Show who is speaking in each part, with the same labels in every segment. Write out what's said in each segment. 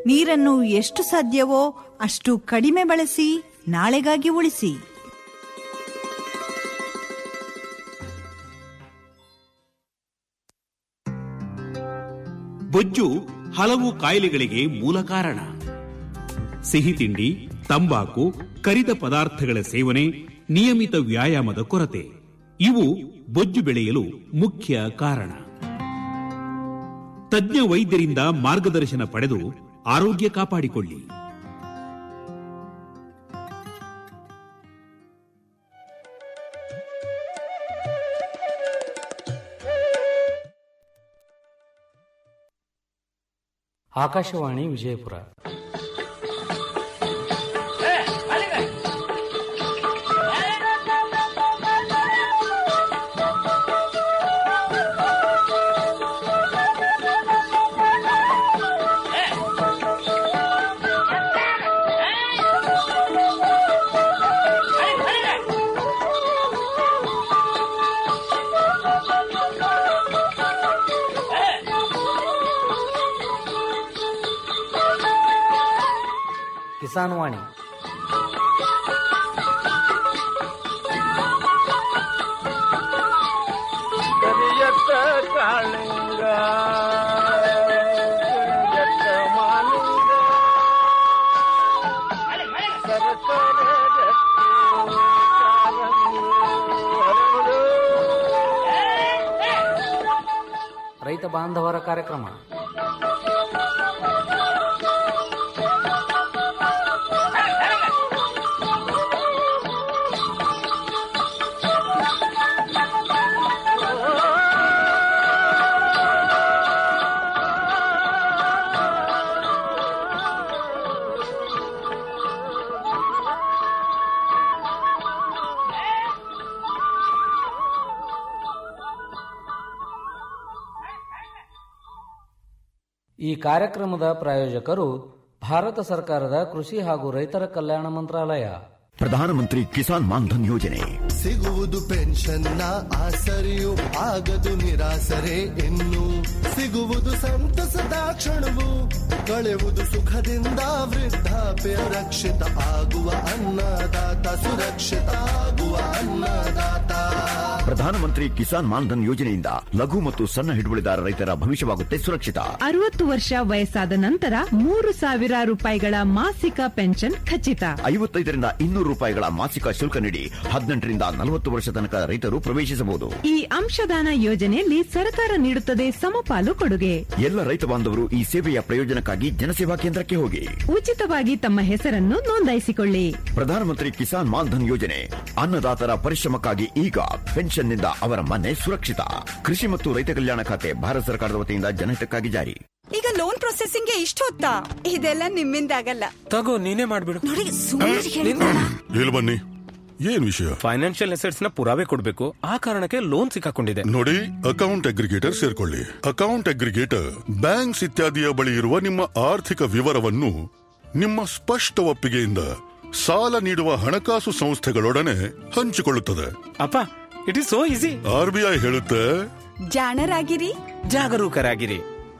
Speaker 1: ನೀರನ್ನು ಎಷ್ಟು ಸಾಧ್ಯವೋ ಅಷ್ಟು ಕಡಿಮೆ ಬಳಸಿ ನಾಳೆಗಾಗಿ ಉಳಿಸಿ
Speaker 2: ಬೊಜ್ಜು ಹಲವು ಕಾಯಿಲೆಗಳಿಗೆ ಮೂಲ ಕಾರಣ ಸಿಹಿ ತಿಂಡಿ ತಂಬಾಕು ಕರಿದ ಪದಾರ್ಥಗಳ ಸೇವನೆ ನಿಯಮಿತ ವ್ಯಾಯಾಮದ ಕೊರತೆ ಇವು ಬೊಜ್ಜು ಬೆಳೆಯಲು ಮುಖ್ಯ ಕಾರಣ ತಜ್ಞ ವೈದ್ಯರಿಂದ ಮಾರ್ಗದರ್ಶನ ಪಡೆದು ಆರೋಗ್ಯ ಕಾಪಾಡಿಕೊಳ್ಳಿ
Speaker 3: ಆಕಾಶವಾಣಿ ವಿಜಯಪುರ ಕಿಸಾನ್ ವಾಣಿ
Speaker 4: ಕರಿಯತ್ತ ಕಾಳಿಂಗ ಕರಿಯತ್ತ ಮಾಲಿಂಗ ಸರಸರ ರಕ್ತಿ ಕಾಲಂಗಿ ಹರಡು.
Speaker 3: ರೈತ ಬಾಂಧವರ ಕಾರ್ಯಕ್ರಮ ಈ ಕಾರ್ಯಕ್ರಮದ ಪ್ರಾಯೋಜಕರು ಭಾರತ ಸರ್ಕಾರದ ಕೃಷಿ ಹಾಗೂ ರೈತರ ಕಲ್ಯಾಣ ಮಂತ್ರಾಲಯ
Speaker 5: ಪ್ರಧಾನಮಂತ್ರಿ ಕಿಸಾನ್ ಮಾನ್ಧನ್ ಯೋಜನೆ
Speaker 6: ಸಿಗುವುದು ಪೆನ್ಷನ್ನ ಆಸರೆಯು ಆಗದು ನಿರಾಸರೆ ಇನ್ನು ಸಿಗುವುದು ಸಂತಸದ ಕ್ಷಣವು ಕಳೆವುದು ಸುಖದಿಂದ ವೃದ್ಧಾಪ್ಯ ರಕ್ಷಿತ ಆಗುವ ಅನ್ನದಾತ ಸುರಕ್ಷಿತ ಆಗುವ ಅನ್ನದಾತ
Speaker 5: ಪ್ರಧಾನಮಂತ್ರಿ ಕಿಸಾನ್ ಮಾನ್ಧನ್ ಯೋಜನೆಯಿಂದ ಲಘು ಮತ್ತು ಸಣ್ಣ ಹಿಡುವಳಿದಾರ ರೈತರ ಭವಿಷ್ಯವಾಗುತ್ತೆ ಸುರಕ್ಷಿತ
Speaker 7: ಅರವತ್ತು ವರ್ಷ ವಯಸ್ಸಾದ ನಂತರ ಮೂರು ಸಾವಿರ ರೂಪಾಯಿಗಳ ಮಾಸಿಕ ಪೆನ್ಷನ್ ಖಚಿತ
Speaker 5: ಐವತ್ತೈದರಿಂದ ಇನ್ನೂರು ರೂಪಾಯಿಗಳ ಮಾಸಿಕ ಶುಲ್ಕ ನೀಡಿ ಹದಿನೆಂಟರಿಂದ ನಲವತ್ತು ವರ್ಷ ತನಕ ರೈತರು ಪ್ರವೇಶಿಸಬಹುದು
Speaker 7: ಈ ಅಂಶದಾನ ಯೋಜನೆಯಲ್ಲಿ ಸರ್ಕಾರ ನೀಡುತ್ತದೆ ಸಮಪಾಲು ಕೊಡುಗೆ
Speaker 5: ಎಲ್ಲ ರೈತ ಬಾಂಧವರು ಈ ಸೇವೆಯ ಪ್ರಯೋಜನಕ್ಕಾಗಿ ಜನಸೇವಾ ಕೇಂದ್ರಕ್ಕೆ ಹೋಗಿ
Speaker 7: ಉಚಿತವಾಗಿ ತಮ್ಮ ಹೆಸರನ್ನು ನೋಂದಾಯಿಸಿಕೊಳ್ಳಿ
Speaker 5: ಪ್ರಧಾನಮಂತ್ರಿ ಕಿಸಾನ್ ಮಾನ್ಧನ್ ಯೋಜನೆ ಅನ್ನದಾತರ ಪರಿಶ್ರಮಕ್ಕಾಗಿ ಈಗ ಪೆನ್ಷನ್ನಿಂದ ಅವರ ಮನೆ ಸುರಕ್ಷಿತ ಕೃಷಿ ಮತ್ತು ರೈತ ಕಲ್ಯಾಣ ಖಾತೆ ಭಾರತ ಸರ್ಕಾರದ ವತಿಯಿಂದ ಜನಹಿತಕ್ಕಾಗಿ ಜಾರಿ
Speaker 8: ಈಗ ಲೋನ್ ಪ್ರೊಸೆಸಿಂಗ್ ಇಷ್ಟು ಹೊತ್ತಾ ಇದೆಲ್ಲ ನಿಮ್ಮಿಂದ ಆಗಲ್ಲ
Speaker 9: ತಗೋ ನೀನೇ ಮಾಡ್ಬಿಡು
Speaker 8: ನೋಡಿ ಸುಮ್ಮನೆ ಹೇಳ್ಬೇಡ.
Speaker 10: ಇಲ್ಲಿ ಬನ್ನಿ ಏನ್ ವಿಷಯ
Speaker 9: ಫೈನಾನ್ಷಿಯಲ್ ಅಸೆಟ್ಸ್ ನ ಪುರಾವೆ ಕೊಡ್ಬೇಕು ಆ ಕಾರಣಕ್ಕೆ ಲೋನ್ ಸಿಕ್ಕಾಕೊಂಡಿದೆ
Speaker 10: ನೋಡಿ ಅಕೌಂಟ್ ಅಗ್ರಿಗೇಟರ್ ಸೇರ್ಕೊಳ್ಳಿ ಅಕೌಂಟ್ ಅಗ್ರಿಗೇಟರ್ ಬ್ಯಾಂಕ್ಸ್ ಇತ್ಯಾದಿಯ ಬಳಿ ಇರುವ ನಿಮ್ಮ ಆರ್ಥಿಕ ವಿವರವನ್ನು ನಿಮ್ಮ ಸ್ಪಷ್ಟ ಒಪ್ಪಿಗೆಯಿಂದ ಸಾಲ ನೀಡುವ ಹಣಕಾಸು ಸಂಸ್ಥೆಗಳೊಡನೆ ಹಂಚಿಕೊಳ್ಳುತ್ತದೆ
Speaker 9: ಅಪ್ಪ it is so easy
Speaker 10: RBI ಹೇಳುತ್ತೆ
Speaker 8: ಜಾಣರಾಗಿರಿ
Speaker 9: ಜಾಗರೂಕರಾಗಿರಿ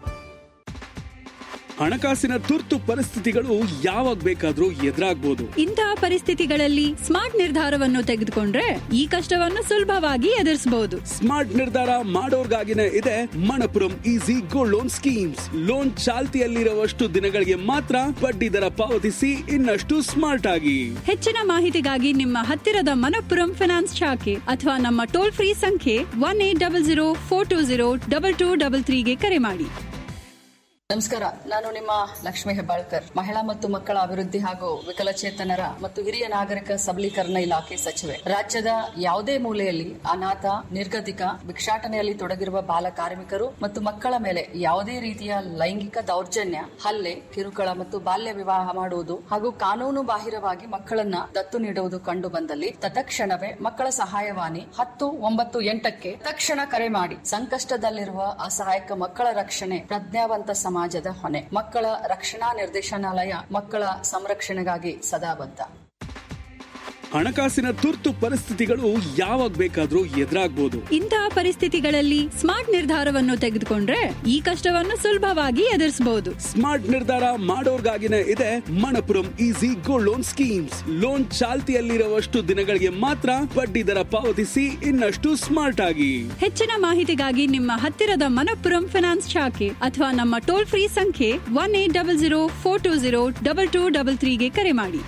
Speaker 11: ಹಣಕಾಸಿನ ತುರ್ತು ಪರಿಸ್ಥಿತಿಗಳು ಯಾವಾಗ ಬೇಕಾದ್ರೂ ಎದುರಾಗ್ಬೋದು
Speaker 12: ಇಂತಹ ಪರಿಸ್ಥಿತಿಗಳಲ್ಲಿ ಸ್ಮಾರ್ಟ್ ನಿರ್ಧಾರವನ್ನು ತೆಗೆದುಕೊಂಡ್ರೆ ಈ ಕಷ್ಟವನ್ನು ಸುಲಭವಾಗಿ ಎದುರಿಸಬಹುದು
Speaker 11: ಸ್ಮಾರ್ಟ್ ನಿರ್ಧಾರ ಮಾಡೋರ್ಗಾಗಿನೇ ಇದೆ Manappuram easy gold loan schemes loan ಚಾಲ್ತಿಯಲ್ಲಿರುವಷ್ಟು ದಿನಗಳಿಗೆ ಮಾತ್ರ ಬಡ್ಡಿ ದರ ಪಾವತಿಸಿ ಇನ್ನಷ್ಟು ಸ್ಮಾರ್ಟ್ ಆಗಿ
Speaker 12: ಹೆಚ್ಚಿನ ಮಾಹಿತಿಗಾಗಿ ನಿಮ್ಮ ಹತ್ತಿರದ ಮನಪ್ಪುರಂ ಫಿನಾನ್ಸ್ ಶಾಖೆ ಅಥವಾ ನಮ್ಮ ಟೋಲ್ ಫ್ರೀ ಸಂಖ್ಯೆ one eight double zero four two zero double two double ತ್ರೀಗೆ ಕರೆ ಮಾಡಿ
Speaker 13: ನಮಸ್ಕಾರ ನಾನು ನಿಮ್ಮ ಲಕ್ಷ್ಮೀ ಹೆಬ್ಬಾಳ್ಕರ್ ಮಹಿಳಾ ಮತ್ತು ಮಕ್ಕಳ ಅಭಿವೃದ್ಧಿ ಹಾಗೂ ವಿಕಲಚೇತನರ ಮತ್ತು ಹಿರಿಯ ನಾಗರಿಕ ಸಬಲೀಕರಣ ಇಲಾಖೆ ಸಚಿವೆ ರಾಜ್ಯದ ಯಾವುದೇ ಮೂಲೆಯಲ್ಲಿ ಅನಾಥ ನಿರ್ಗತಿಕ ಭಿಕ್ಷಾಟನೆಯಲ್ಲಿ ತೊಡಗಿರುವ ಬಾಲ ಕಾರ್ಮಿಕರು ಮತ್ತು ಮಕ್ಕಳ ಮೇಲೆ ಯಾವುದೇ ರೀತಿಯ ಲೈಂಗಿಕ ದೌರ್ಜನ್ಯ ಹಲ್ಲೆ ಕಿರುಕುಳ ಮತ್ತು ಬಾಲ್ಯ ವಿವಾಹ ಮಾಡುವುದು ಹಾಗೂ ಕಾನೂನು ಬಾಹಿರವಾಗಿ ಮಕ್ಕಳನ್ನ ದತ್ತು ನೀಡುವುದು ಕಂಡು ಬಂದಲ್ಲಿ ತತ್ಕ್ಷಣವೇ ಮಕ್ಕಳ ಸಹಾಯವಾಣಿ ಹತ್ತು ಒಂಬತ್ತು ಎಂಟಕ್ಕೆ ತಕ್ಷಣ ಕರೆ ಮಾಡಿ ಸಂಕಷ್ಟದಲ್ಲಿರುವ ಅಸಹಾಯಕ ಮಕ್ಕಳ ರಕ್ಷಣೆ ಪ್ರಜ್ಞಾವಂತ ಸಮಾಜದ ಹೊಣೆ ಮಕ್ಕಳ ರಕ್ಷಣಾ ನಿರ್ದೇಶನಾಲಯ ಮಕ್ಕಳ ಸಂರಕ್ಷಣೆಗಾಗಿ ಸದಾ ಬದ್ಧ
Speaker 11: ಹಣಕಾಸಿನ ತುರ್ತು ಪರಿಸ್ಥಿತಿಗಳು ಯಾವಾಗ ಬೇಕಾದ್ರೂ ಎದುರಾಗ್ಬೋದು
Speaker 12: ಇಂತಹ ಪರಿಸ್ಥಿತಿಗಳಲ್ಲಿ ಸ್ಮಾರ್ಟ್ ನಿರ್ಧಾರವನ್ನು ತೆಗೆದುಕೊಂಡ್ರೆ ಈ ಕಷ್ಟವನ್ನು ಸುಲಭವಾಗಿ ಎದುರಿಸಬಹುದು
Speaker 11: ಸ್ಮಾರ್ಟ್ ನಿರ್ಧಾರ ಮಾಡೋರ್ಗಾಗಿನೇ ಇದೆ Manappuram easy gold loan schemes loan ಚಾಲ್ತಿಯಲ್ಲಿರುವಷ್ಟು ದಿನಗಳಿಗೆ ಮಾತ್ರ ಬಡ್ಡಿ ದರ ಪಾವತಿಸಿ ಇನ್ನಷ್ಟು ಸ್ಮಾರ್ಟ್ ಆಗಿ
Speaker 12: ಹೆಚ್ಚಿನ ಮಾಹಿತಿಗಾಗಿ ನಿಮ್ಮ ಹತ್ತಿರದ ಮನಪ್ಪುರಂ ಫಿನಾನ್ಸ್ ಶಾಖೆ ಅಥವಾ ನಮ್ಮ ಟೋಲ್ ಫ್ರೀ ಸಂಖ್ಯೆ one eight double zero four two zero double two double ತ್ರೀಗೆ ಕರೆ ಮಾಡಿ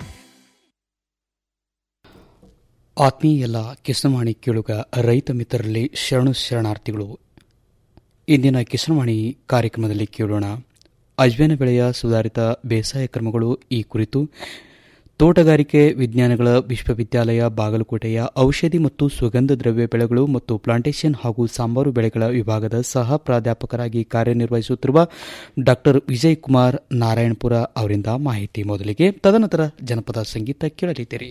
Speaker 14: ಆತ್ಮೀಯ ಎಲ್ಲ ಕಿಸನವಾಣಿ ಕೇಳುಗ ರೈತ ಮಿತ್ರರಲ್ಲಿ ಶರಣು ಶರಣಾರ್ಥಿಗಳು ಇಂದಿನ ಕಿಸನವಾಣಿ ಕಾರ್ಯಕ್ರಮದಲ್ಲಿ ಕೇಳೋಣ ಅಜ್ವೇನ ಬೆಳೆಯ ಸುಧಾರಿತ ಬೇಸಾಯ ಕ್ರಮಗಳು ಈ ಕುರಿತು ತೋಟಗಾರಿಕೆ ವಿಜ್ಞಾನಗಳ ವಿಶ್ವವಿದ್ಯಾಲಯ ಬಾಗಲಕೋಟೆಯ ಔಷಧಿ ಮತ್ತು ಸುಗಂಧ ದ್ರವ್ಯ ಬೆಳೆಗಳು ಮತ್ತು ಪ್ಲಾಂಟೇಷನ್ ಹಾಗೂ ಸಾಂಬಾರು ಬೆಳೆಗಳ ವಿಭಾಗದ ಸಹ ಪ್ರಾಧ್ಯಾಪಕರಾಗಿ ಕಾರ್ಯನಿರ್ವಹಿಸುತ್ತಿರುವ ಡಾ ವಿಜಯ್ ಕುಮಾರ್ ನಾರಾಯಣಪುರ ಅವರಿಂದ ಮಾಹಿತಿ ಮೊದಲಿಗೆ ತದನಂತರ ಜನಪದ ಸಂಗೀತ ಕೇಳಲಿದ್ದೀರಿ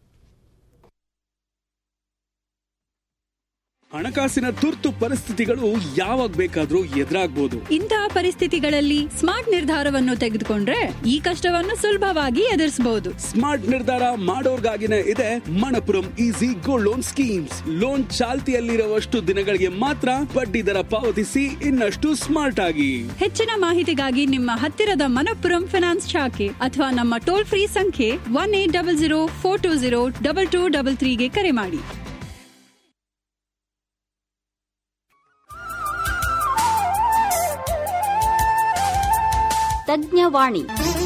Speaker 11: ಹಣಕಾಸಿನ ತುರ್ತು ಪರಿಸ್ಥಿತಿಗಳು ಯಾವಾಗ ಬೇಕಾದ್ರೂ ಎದುರಾಗ್ಬೋದು
Speaker 12: ಇಂತಹ ಪರಿಸ್ಥಿತಿಗಳಲ್ಲಿ ಸ್ಮಾರ್ಟ್ ನಿರ್ಧಾರವನ್ನು ತೆಗೆದುಕೊಂಡ್ರೆ ಈ ಕಷ್ಟವನ್ನು ಸುಲಭವಾಗಿ ಎದುರಿಸಬಹುದು
Speaker 11: ಸ್ಮಾರ್ಟ್ ನಿರ್ಧಾರ ಮಾಡೋರ್ಗಾಗಿನೇ ಇದೆ Manappuram easy gold loan schemes loan ಚಾಲ್ತಿಯಲ್ಲಿರುವಷ್ಟು ದಿನಗಳಿಗೆ ಮಾತ್ರ ಬಡ್ಡಿ ದರ ಪಾವತಿಸಿ ಇನ್ನಷ್ಟು ಸ್ಮಾರ್ಟ್ ಆಗಿ
Speaker 12: ಹೆಚ್ಚಿನ ಮಾಹಿತಿಗಾಗಿ ನಿಮ್ಮ ಹತ್ತಿರದ ಮನಪ್ಪುರಂ ಫಿನಾನ್ಸ್ ಶಾಖೆ ಅಥವಾ ನಮ್ಮ ಟೋಲ್ ಫ್ರೀ ಸಂಖ್ಯೆ one eight double zero four two zero double two double ತ್ರೀಗೆ ಕರೆ ಮಾಡಿ
Speaker 15: ತಜ್ಞವಾಣಿ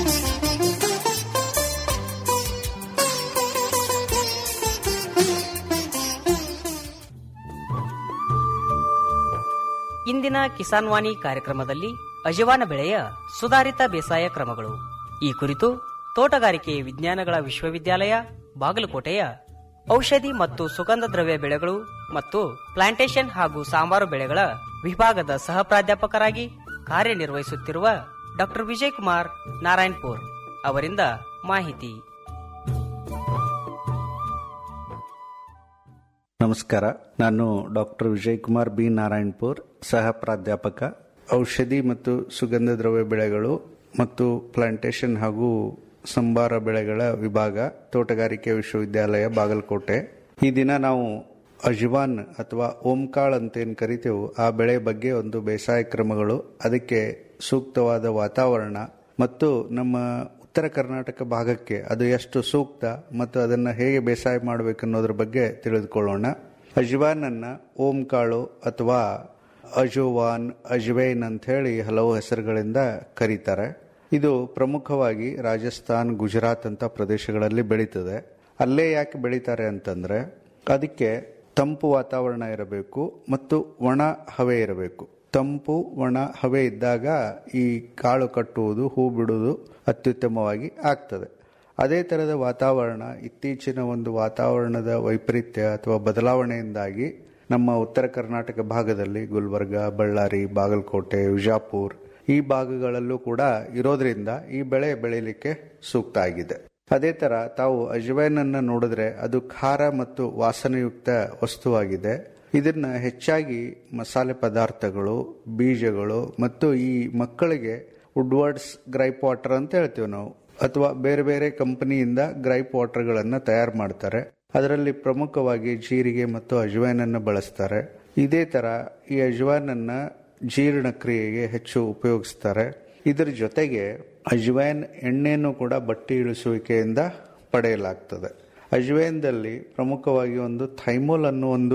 Speaker 16: ಇಂದಿನ ಕಿಸಾನ್ ವಾಣಿ ಕಾರ್ಯಕ್ರಮದಲ್ಲಿ ಅಜವಾನ ಬೆಳೆಯ ಸುಧಾರಿತ ಬೇಸಾಯ ಕ್ರಮಗಳು ಈ ಕುರಿತು ತೋಟಗಾರಿಕೆ ವಿಜ್ಞಾನಗಳ ವಿಶ್ವವಿದ್ಯಾಲಯ ಬಾಗಲಕೋಟೆಯ ಔಷಧಿ ಮತ್ತು ಸುಗಂಧ ದ್ರವ್ಯ ಬೆಳೆಗಳು ಮತ್ತು ಪ್ಲಾಂಟೇಷನ್ ಹಾಗೂ ಸಾಂಬಾರು ಬೆಳೆಗಳ ವಿಭಾಗದ ಸಹ ಪ್ರಾಧ್ಯಾಪಕರಾಗಿ ಕಾರ್ಯನಿರ್ವಹಿಸುತ್ತಿರುವ ಡಾಕ್ಟರ್ ವಿಜಯ್ ಕುಮಾರ್ ನಾರಾಯಣ್ಪುರ್ ಅವರಿಂದ ಮಾಹಿತಿ
Speaker 17: ನಮಸ್ಕಾರ ನಾನು ಡಾಕ್ಟರ್ ವಿಜಯ್ ಕುಮಾರ್ ಬಿ ನಾರಾಯಣ್ಪುರ್ ಸಹ ಪ್ರಾಧ್ಯಾಪಕ ಔಷಧಿ ಮತ್ತು ಸುಗಂಧ ದ್ರವ್ಯ ಬೆಳೆಗಳು ಮತ್ತು ಪ್ಲಾಂಟೇಷನ್ ಹಾಗೂ ಸಂಬಾರ ಬೆಳೆಗಳ ವಿಭಾಗ ತೋಟಗಾರಿಕೆ ವಿಶ್ವವಿದ್ಯಾಲಯ ಬಾಗಲಕೋಟೆ ಈ ದಿನ ನಾವು ಅಜ್ವಾನ್ ಅಥವಾ ಓಂಕಾಳ್ ಅಂತ ಏನು ಕರಿತೇವೆ ಆ ಬೆಳೆ ಬಗ್ಗೆ ಒಂದು ಬೇಸಾಯ ಕ್ರಮಗಳು ಅದಕ್ಕೆ ಸೂಕ್ತವಾದ ವಾತಾವರಣ ಮತ್ತು ನಮ್ಮ ಉತ್ತರ ಕರ್ನಾಟಕ ಭಾಗಕ್ಕೆ ಅದು ಎಷ್ಟು ಸೂಕ್ತ ಮತ್ತು ಅದನ್ನು ಹೇಗೆ ಬೇಸಾಯ ಮಾಡಬೇಕು ಅನ್ನೋದ್ರ ಬಗ್ಗೆ ತಿಳಿದುಕೊಳ್ಳೋಣ ಅಜ್ವಾನ್ ಅನ್ನ ಓಂಕಾಳು ಅಥವಾ ಅಜುವಾನ್ ಅಜ್ವೈನ್ ಅಂತ ಹೇಳಿ ಹಲವು ಹೆಸರುಗಳಿಂದ ಕರೀತಾರೆ ಇದು ಪ್ರಮುಖವಾಗಿ ರಾಜಸ್ಥಾನ್ ಗುಜರಾತ್ ಅಂತ ಪ್ರದೇಶಗಳಲ್ಲಿ ಬೆಳೀತದೆ ಅಲ್ಲೇ ಯಾಕೆ ಬೆಳೀತಾರೆ ಅಂತಂದ್ರೆ ಅದಕ್ಕೆ ತಂಪು ವಾತಾವರಣ ಇರಬೇಕು ಮತ್ತು ಒಣ ಹವೆ ಇರಬೇಕು ತಂಪು ಒಣ ಹವೆ ಇದ್ದಾಗ ಈ ಕಾಳು ಕಟ್ಟುವುದು ಹೂ ಬಿಡುವುದು ಅತ್ಯುತ್ತಮವಾಗಿ ಆಗ್ತದೆ ಅದೇ ಥರದ ವಾತಾವರಣ ಇತ್ತೀಚಿನ ಒಂದು ವಾತಾವರಣದ ವೈಪರೀತ್ಯ ಅಥವಾ ಬದಲಾವಣೆಯಿಂದಾಗಿ ನಮ್ಮ ಉತ್ತರ ಕರ್ನಾಟಕ ಭಾಗದಲ್ಲಿ ಗುಲ್ಬರ್ಗ ಬಳ್ಳಾರಿ ಬಾಗಲಕೋಟೆ ವಿಜಾಪುರ್ ಈ ಭಾಗಗಳಲ್ಲೂ ಕೂಡ ಇರೋದ್ರಿಂದ ಈ ಬೆಳೆ ಬೆಳೀಲಿಕ್ಕೆ ಸೂಕ್ತ ಆಗಿದೆ ಅದೇ ತರ ತಾವು ಅಜ್ವೈನ್ ಅನ್ನ ನೋಡಿದ್ರೆ ಅದು ಖಾರ ಮತ್ತು ವಾಸನೆಯುಕ್ತ ವಸ್ತುವಾಗಿದೆ ಇದನ್ನ ಹೆಚ್ಚಾಗಿ ಮಸಾಲೆ ಪದಾರ್ಥಗಳು ಬೀಜಗಳು ಮತ್ತು ಈ ಮಕ್ಕಳಿಗೆ ವುಡ್ವರ್ಡ್ಸ್ ಗ್ರೈಪ್ ವಾಟರ್ ಅಂತ ಹೇಳ್ತೀವಿ ನಾವು ಅಥವಾ ಬೇರೆ ಬೇರೆ ಕಂಪನಿಯಿಂದ ಗ್ರೈಪ್ ವಾಟರ್ಗಳನ್ನು ತಯಾರು ಮಾಡ್ತಾರೆ ಅದರಲ್ಲಿ ಪ್ರಮುಖವಾಗಿ ಜೀರಿಗೆ ಮತ್ತು ಅಜ್ವೈನ್ ಅನ್ನು ಬಳಸ್ತಾರೆ ಇದೇ ತರ ಈ ಅಜ್ವೈನ್ ಅನ್ನ ಜೀರ್ಣಕ್ರಿಯೆಗೆ ಹೆಚ್ಚು ಉಪಯೋಗಿಸ್ತಾರೆ ಇದರ ಜೊತೆಗೆ ಅಜ್ವೈನ್ ಎಣ್ಣೆಯನ್ನು ಕೂಡ ಬಟ್ಟಿ ಇಳಿಸುವಿಕೆಯಿಂದ ಪಡೆಯಲಾಗ್ತದೆ ಅಜ್ವೈನ್ದಲ್ಲಿ ಪ್ರಮುಖವಾಗಿ ಒಂದು ಥೈಮೋಲ್ ಅನ್ನೋ ಒಂದು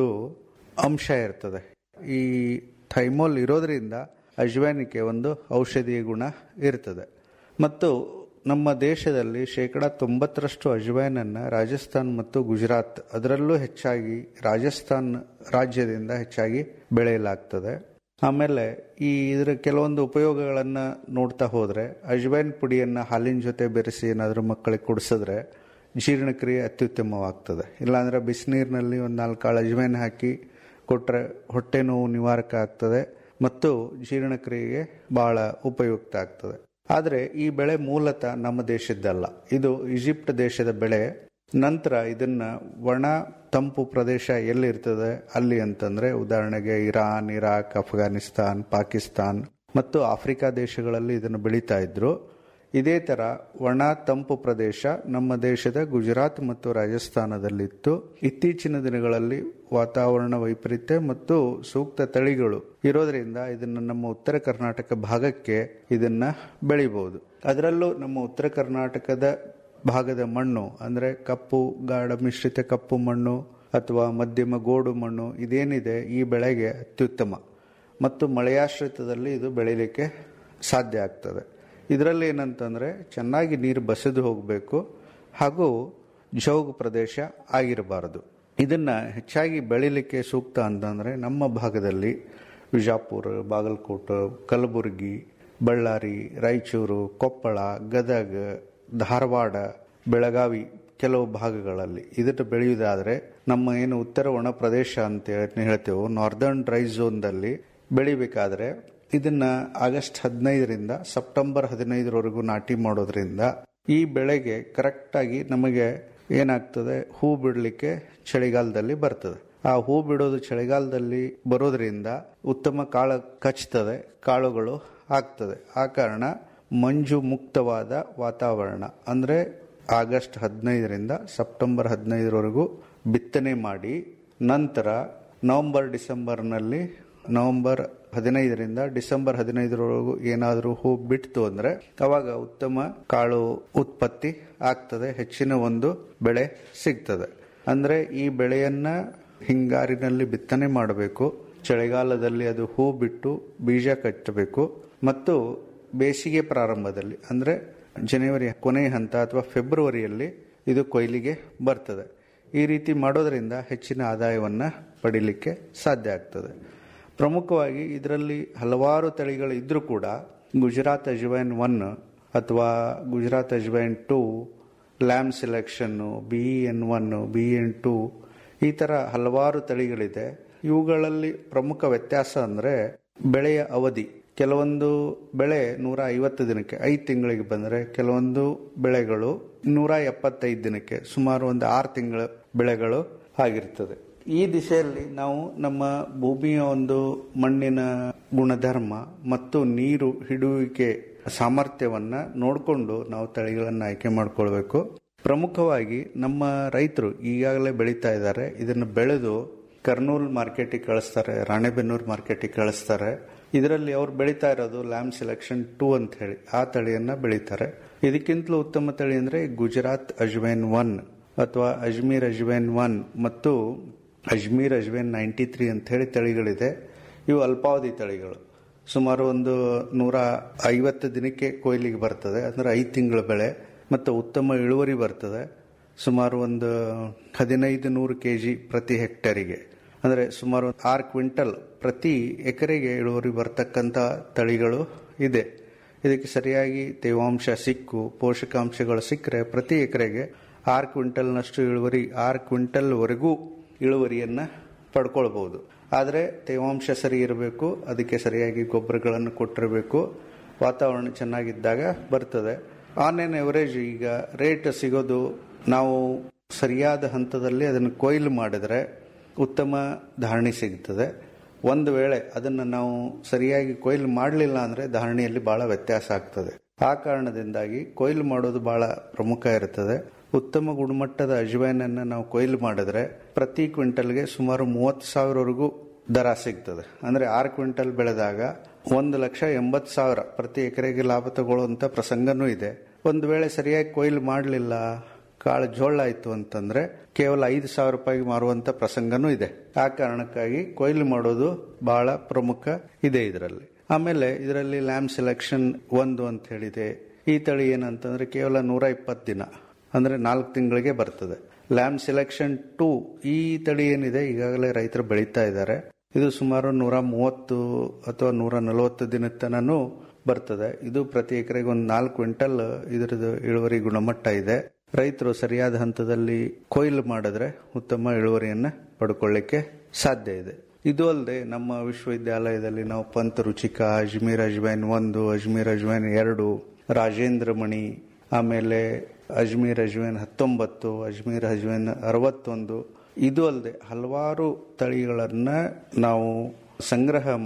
Speaker 17: ಅಂಶ ಇರ್ತದೆ ಈ ಥೈಮೋಲ್ ಇರೋದ್ರಿಂದ ಅಜ್ವೈನಿಗೆ ಒಂದು ಔಷಧೀಯ ಗುಣ ಇರ್ತದೆ ಮತ್ತು ನಮ್ಮ ದೇಶದಲ್ಲಿ ಶೇಕಡ ತೊಂಬತ್ತರಷ್ಟು ಅಜ್ವೈನನ್ನು ರಾಜಸ್ಥಾನ್ ಮತ್ತು ಗುಜರಾತ್ ಅದರಲ್ಲೂ ಹೆಚ್ಚಾಗಿ ರಾಜಸ್ಥಾನ್ ರಾಜ್ಯದಿಂದ ಹೆಚ್ಚಾಗಿ ಬೆಳೆಯಲಾಗ್ತದೆ ಆಮೇಲೆ ಈ ಇದರ ಕೆಲವೊಂದು ಉಪಯೋಗಗಳನ್ನು ನೋಡ್ತಾ ಹೋದರೆ ಅಜ್ವೈನ್ ಪುಡಿಯನ್ನು ಹಾಲಿನ ಜೊತೆ ಬೆರೆಸಿ ಏನಾದರೂ ಮಕ್ಕಳಿಗೆ ಕುಡಿಸಿದ್ರೆ ಜೀರ್ಣಕ್ರಿಯೆ ಅತ್ಯುತ್ತಮವಾಗ್ತದೆ ಇಲ್ಲಾಂದ್ರೆ ಬಿಸಿನೀರಿನಲ್ಲಿ ಒಂದು ನಾಲ್ಕು ಕಾಳು ಅಜ್ವೈನ್ ಹಾಕಿ ಕೊಟ್ಟರೆ ಹೊಟ್ಟೆ ನೋವು ನಿವಾರಕ ಆಗ್ತದೆ ಮತ್ತು ಜೀರ್ಣಕ್ರಿಯೆಗೆ ಬಹಳ ಉಪಯುಕ್ತ ಆಗ್ತದೆ ಆದರೆ ಈ ಬೆಳೆ ಮೂಲತಃ ನಮ್ಮ ದೇಶದ್ದಲ್ಲ ಇದು ಈಜಿಪ್ಟ್ ದೇಶದ ಬೆಳೆ ನಂತರ ಇದನ್ನ ಒಣ ತಂಪು ಪ್ರದೇಶ ಎಲ್ಲಿರ್ತದೆ ಅಲ್ಲಿ ಅಂತಂದ್ರೆ ಉದಾಹರಣೆಗೆ ಇರಾನ್ ಇರಾಕ್ ಅಫ್ಘಾನಿಸ್ತಾನ್ ಪಾಕಿಸ್ತಾನ್ ಮತ್ತು ಆಫ್ರಿಕಾ ದೇಶಗಳಲ್ಲಿ ಇದನ್ನು ಬೆಳೀತಾ ಇದ್ರು ಇದೇ ತರ ಒಣ ತಂಪು ಪ್ರದೇಶ ನಮ್ಮ ದೇಶದ ಗುಜರಾತ್ ಮತ್ತು ರಾಜಸ್ಥಾನದಲ್ಲಿತ್ತು ಇತ್ತೀಚಿನ ದಿನಗಳಲ್ಲಿ ವಾತಾವರಣ ವೈಪರೀತ್ಯ ಮತ್ತು ಸೂಕ್ತ ತಳಿಗಳು ಇರೋದ್ರಿಂದ ಇದನ್ನು ನಮ್ಮ ಉತ್ತರ ಕರ್ನಾಟಕ ಭಾಗಕ್ಕೆ ಇದನ್ನ ಬೆಳಿಬಹುದು ಅದರಲ್ಲೂ ನಮ್ಮ ಉತ್ತರ ಕರ್ನಾಟಕದ ಭಾಗದ ಮಣ್ಣು ಅಂದ್ರೆ ಕಪ್ಪು ಗಾಢ ಮಿಶ್ರಿತ ಕಪ್ಪು ಮಣ್ಣು ಅಥವಾ ಮಧ್ಯಮ ಗೋಡು ಮಣ್ಣು ಇದೇನಿದೆ ಈ ಬೆಳೆಗೆ ಅತ್ಯುತ್ತಮ ಮತ್ತು ಮಳೆಯಾಶ್ರಿತದಲ್ಲಿ ಇದು ಬೆಳಿಲಿಕ್ಕೆ ಸಾಧ್ಯ ಆಗ್ತದೆ ಇದರಲ್ಲಿ ಏನಂತಂದ್ರೆ ಚೆನ್ನಾಗಿ ನೀರು ಬಸಿದು ಹೋಗಬೇಕು ಹಾಗೂ ಜೌಗು ಪ್ರದೇಶ ಆಗಿರಬಾರದು ಇದನ್ನ ಹೆಚ್ಚಾಗಿ ಬೆಳಿಲಿಕ್ಕೆ ಸೂಕ್ತ ಅಂತಂದ್ರೆ ನಮ್ಮ ಭಾಗದಲ್ಲಿ ವಿಜಾಪುರ ಬಾಗಲಕೋಟೆ ಕಲಬುರಗಿ ಬಳ್ಳಾರಿ ರಾಯಚೂರು ಕೊಪ್ಪಳ ಗದಗ ಧಾರವಾಡ ಬೆಳಗಾವಿ ಕೆಲವು ಭಾಗಗಳಲ್ಲಿ ಇದನ್ನು ಬೆಳೆಯುವುದಾದ್ರೆ ನಮ್ಮ ಏನು ಉತ್ತರ ಒಣ ಪ್ರದೇಶ ಅಂತ ಹೇಳಿ ಹೇಳ್ತೇವೆ ನಾರ್ದರ್ನ್ ಡ್ರೈ ಝೋನ್ದಲ್ಲಿ ಬೆಳಿಬೇಕಾದ್ರೆ ಇದನ್ನ ಆಗಸ್ಟ್ ಹದಿನೈದರಿಂದ ಸೆಪ್ಟೆಂಬರ್ ಹದಿನೈದರವರೆಗೂ ನಾಟಿ ಮಾಡೋದ್ರಿಂದ ಈ ಬೆಳೆಗೆ ಕರೆಕ್ಟ್ ಆಗಿ ನಮಗೆ ಏನಾಗ್ತದೆ ಹೂ ಬಿಡಲಿಕ್ಕೆ ಚಳಿಗಾಲದಲ್ಲಿ ಬರ್ತದೆ ಆ ಹೂ ಬಿಡೋದು ಚಳಿಗಾಲದಲ್ಲಿ ಬರೋದ್ರಿಂದ ಉತ್ತಮ ಕಾಳು ಕಚ್ತದೆ ಕಾಳುಗಳು ಆಗ್ತದೆ ಆ ಕಾರಣ ಮಂಜು ಮುಕ್ತವಾದ ವಾತಾವರಣ ಅಂದ್ರೆ ಆಗಸ್ಟ್ ಹದಿನೈದರಿಂದ ಸೆಪ್ಟೆಂಬರ್ ಹದಿನೈದರವರೆಗೂ ಬಿತ್ತನೆ ಮಾಡಿ ನಂತರ ನವೆಂಬರ್ ಡಿಸೆಂಬರ್ನಲ್ಲಿ ನವೆಂಬರ್ ಹದಿನೈದರಿಂದ ಡಿಸೆಂಬರ್ ಹದಿನೈದರವರೆಗೂ ಏನಾದರೂ ಹೂ ಬಿಡ್ತು ಅಂದ್ರೆ ಅವಾಗ ಉತ್ತಮ ಕಾಳು ಉತ್ಪತ್ತಿ ಆಗ್ತದೆ ಹೆಚ್ಚಿನ ಒಂದು ಬೆಳೆ ಸಿಗ್ತದೆ ಅಂದ್ರೆ ಈ ಬೆಳೆಯನ್ನ ಹಿಂಗಾರಿನಲ್ಲಿ ಬಿತ್ತನೆ ಮಾಡಬೇಕು ಚಳಿಗಾಲದಲ್ಲಿ ಅದು ಹೂ ಬಿಟ್ಟು ಬೀಜ ಕಟ್ಟಬೇಕು ಮತ್ತು ಬೇಸಿಗೆ ಪ್ರಾರಂಭದಲ್ಲಿ ಅಂದ್ರೆ ಜನವರಿ ಕೊನೆಯ ಹಂತ ಅಥವಾ ಫೆಬ್ರವರಿಯಲ್ಲಿ ಇದು ಕೊಯ್ಲಿಗೆ ಬರ್ತದೆ ಈ ರೀತಿ ಮಾಡೋದ್ರಿಂದ ಹೆಚ್ಚಿನ ಆದಾಯವನ್ನ ಪಡಿಲಿಕ್ಕೆ ಸಾಧ್ಯ ಆಗ್ತದೆ ಪ್ರಮುಖವಾಗಿ ಇದರಲ್ಲಿ ಹಲವಾರು ತಳಿಗಳು ಇದ್ರೂ ಕೂಡ ಗುಜರಾತ್ ಅಜ್ವೈನ್ ಒನ್ ಅಥವಾ ಗುಜರಾತ್ ಅಜ್ವೈನ್ ಟೂ ಲ್ಯಾಮ್ ಸೆಲೆಕ್ಷನ್ನು B N one B N two ಈ ತರ ಹಲವಾರು ತಳಿಗಳಿದೆ ಇವುಗಳಲ್ಲಿ ಪ್ರಮುಖ ವ್ಯತ್ಯಾಸ ಅಂದ್ರೆ ಬೆಳೆಯ ಅವಧಿ ಕೆಲವೊಂದು ಬೆಳೆ ನೂರ ಐವತ್ತು ದಿನಕ್ಕೆ ಐದು ತಿಂಗಳಿಗೆ ಬಂದರೆ ಕೆಲವೊಂದು ಬೆಳೆಗಳು ನೂರ ಎಪ್ಪತ್ತೈದು ದಿನಕ್ಕೆ ಸುಮಾರು ಒಂದು ಆರು ತಿಂಗಳ ಬೆಳೆಗಳು ಆಗಿರ್ತದೆ ಈ ದಿಶೆಯಲ್ಲಿ ನಾವು ನಮ್ಮ ಭೂಮಿಯ ಒಂದು ಮಣ್ಣಿನ ಗುಣಧರ್ಮ ಮತ್ತು ನೀರು ಹಿಡುವಿಕೆ ಸಾಮರ್ಥ್ಯವನ್ನ ನೋಡಿಕೊಂಡು ನಾವು ತಳಿಗಳನ್ನು ಆಯ್ಕೆ ಮಾಡ್ಕೊಳ್ಬೇಕು ಪ್ರಮುಖವಾಗಿ ನಮ್ಮ ರೈತರು ಈಗಾಗಲೇ ಬೆಳೀತಾ ಇದ್ದಾರೆ ಇದನ್ನು ಬೆಳೆದು ಕರ್ನೂಲ್ ಮಾರ್ಕೆಟಿಗೆ ಕಳಿಸ್ತಾರೆ ರಾಣೆಬೆನ್ನೂರು ಮಾರ್ಕೆಟಿಗೆ ಕಳಿಸ್ತಾರೆ ಇದರಲ್ಲಿ ಅವ್ರು ಬೆಳೀತಾ ಇರೋದು ಲ್ಯಾಮ್ ಸೆಲೆಕ್ಷನ್ ಟೂ ಅಂತ ಹೇಳಿ ಆ ತಳಿಯನ್ನ ಬೆಳೀತಾರೆ ಇದಕ್ಕಿಂತಲೂ ಉತ್ತಮ ತಳಿ ಅಂದ್ರೆ ಗುಜರಾತ್ ಅಜ್ವೈನ್ ಒನ್ ಅಥವಾ ಅಜ್ಮೀರ್ ಅಜ್ವೈನ್ ಒನ್ ಮತ್ತು ಅಜ್ಮೀರ್ ಅಜ್ವೈನ್ ನೈಂಟಿ ತ್ರೀ ಅಂತ ಹೇಳಿ ತಳಿಗಳಿದೆ ಇವು ಅಲ್ಪಾವಧಿ ತಳಿಗಳು ಸುಮಾರು ಒಂದು ನೂರ ಐವತ್ತು ದಿನಕ್ಕೆ ಕೊಯ್ಲಿಗೆ ಬರ್ತದೆ ಅಂದ್ರೆ ಐದು ತಿಂಗಳ ಬೆಳೆ ಮತ್ತು ಉತ್ತಮ ಇಳುವರಿ ಬರ್ತದೆ ಸುಮಾರು ಒಂದು ಹದಿನೈದು ನೂರು ಕೆ ಜಿ ಪ್ರತಿ ಹೆಕ್ಟೇರಿಗೆ ಅಂದರೆ ಸುಮಾರು ಆರು ಕ್ವಿಂಟಲ್ ಪ್ರತಿ ಎಕರೆಗೆ ಇಳುವರಿ ಬರ್ತಕ್ಕಂಥ ತಳಿಗಳು ಇದೆ ಇದಕ್ಕೆ ಸರಿಯಾಗಿ ತೇವಾಂಶ ಸಿಕ್ಕು ಪೋಷಕಾಂಶಗಳು ಸಿಕ್ಕರೆ ಪ್ರತಿ ಎಕರೆಗೆ ಆರು ಕ್ವಿಂಟಲ್ನಷ್ಟು ಇಳುವರಿ ಆರು ಕ್ವಿಂಟಲ್ವರೆಗೂ ಇಳುವರಿಯನ್ನು ಪಡ್ಕೊಳ್ಬಹುದು ಆದರೆ ತೇವಾಂಶ ಸರಿ ಇರಬೇಕು ಅದಕ್ಕೆ ಸರಿಯಾಗಿ ಗೊಬ್ಬರಗಳನ್ನು ಕೊಟ್ಟಿರಬೇಕು ವಾತಾವರಣ ಚೆನ್ನಾಗಿದ್ದಾಗ ಬರ್ತದೆ ಆನ್ ಎನ್ ಎವರೇಜ್ ಈಗ ರೇಟ್ ಸಿಗೋದು ನಾವು ಸರಿಯಾದ ಹಂತದಲ್ಲಿ ಅದನ್ನು ಕೊಯ್ಲು ಮಾಡಿದ್ರೆ ಉತ್ತಮ ಧಾರಣೆ ಸಿಗ್ತದೆ ಒಂದು ವೇಳೆ ಅದನ್ನು ನಾವು ಸರಿಯಾಗಿ ಕೊಯ್ಲು ಮಾಡಲಿಲ್ಲ ಅಂದರೆ ಧಾರಣೆಯಲ್ಲಿ ಬಹಳ ವ್ಯತ್ಯಾಸ ಆಗ್ತದೆ ಆ ಕಾರಣದಿಂದಾಗಿ ಕೊಯ್ಲು ಮಾಡೋದು ಬಹಳ ಪ್ರಮುಖ ಇರ್ತದೆ ಉತ್ತಮ ಗುಣಮಟ್ಟದ ಅಜ್ವೈನನ್ನು ನಾವು ಕೊಯ್ಲು ಮಾಡಿದ್ರೆ ಪ್ರತಿ ಕ್ವಿಂಟಲ್ಗೆ ಸುಮಾರು ಮೂವತ್ತು ಸಾವಿರವರೆಗೂ ದರ ಸಿಗ್ತದೆ ಅಂದ್ರೆ ಆರು ಕ್ವಿಂಟಲ್ ಬೆಳೆದಾಗ ಒಂದು ಲಕ್ಷ ಎಂಬತ್ತು ಸಾವಿರ ಪ್ರತಿ ಎಕರೆಗೆ ಲಾಭ ತಗೊಳ್ಳುವಂತ ಪ್ರಸಂಗನೂ ಇದೆ ಒಂದು ವೇಳೆ ಸರಿಯಾಗಿ ಕೊಯ್ಲು ಮಾಡಲಿಲ್ಲ ಕಾಳು ಜೋಳ ಆಯ್ತು ಅಂತಂದ್ರೆ ಕೇವಲ ಐದು ಸಾವಿರ ರೂಪಾಯಿಗೆ ಮಾರುವಂತ ಪ್ರಸಂಗನೂ ಇದೆ ಆ ಕಾರಣಕ್ಕಾಗಿ ಕೊಯ್ಲು ಮಾಡೋದು ಬಹಳ ಪ್ರಮುಖ ಇದೆ ಇದರಲ್ಲಿ ಆಮೇಲೆ ಇದರಲ್ಲಿ ಲ್ಯಾಮ್ ಸೆಲೆಕ್ಷನ್ ಒಂದು ಅಂತ ಹೇಳಿದೆ ಈ ತಳಿ ಏನಂತಂದ್ರೆ ಕೇವಲ ನೂರ ಇಪ್ಪತ್ತು ದಿನ ಅಂದ್ರೆ ನಾಲ್ಕು ತಿಂಗಳಿಗೆ ಬರ್ತದೆ ಲ್ಯಾಮ್ ಸೆಲೆಕ್ಷನ್ ಟೂ ಈ ತಳಿ ಏನಿದೆ ಈಗಾಗಲೇ ರೈತರು ಬೆಳೀತಾ ಇದ್ದಾರೆ ಇದು ಸುಮಾರು ನೂರ ಮೂವತ್ತು ಅಥವಾ ನೂರ ನಲವತ್ತು ದಿನದ ತನೂ ಬರ್ತದೆ ಇದು ಪ್ರತಿ ಎಕರೆಗೆ ಒಂದು ನಾಲ್ಕು ಕ್ವಿಂಟಲ್ ಇದರದ್ದು ಇಳುವರಿ ಗುಣಮಟ್ಟ ಇದೆ ರೈತರು ಸರಿಯಾದ ಹಂತದಲ್ಲಿ ಕೊಯ್ಲು ಮಾಡಿದ್ರೆ ಉತ್ತಮ ಇಳುವರಿಯನ್ನ ಪಡ್ಕೊಳ್ಳಿಕ್ಕೆ ಸಾಧ್ಯ ಇದೆ ಇದು ಅಲ್ಲದೆ ನಮ್ಮ ವಿಶ್ವವಿದ್ಯಾಲಯದಲ್ಲಿ ನಾವು ಪಂತ್ ರುಚಿಕ ಅಜ್ಮೀರ್ ಅಜ್ವೈನ್ ಒಂದು ಅಜ್ಮೀರ್ ಅಜ್ವೈನ್ ಎರಡು ರಾಜೇಂದ್ರ ಮಣಿ ಆಮೇಲೆ ಅಜ್ಮೀರ್ ಅಜ್ವೈನ್ ಹತ್ತೊಂಬತ್ತು ಅಜ್ಮೀರ್ ಅಜ್ವೈನ್ ಅರವತ್ತೊಂದು ಇದು ಅಲ್ಲದೆ ಹಲವಾರು ತಳಿಗಳನ್ನ ನಾವು ಸಂಗ್ರಹ ಮಾಡಿ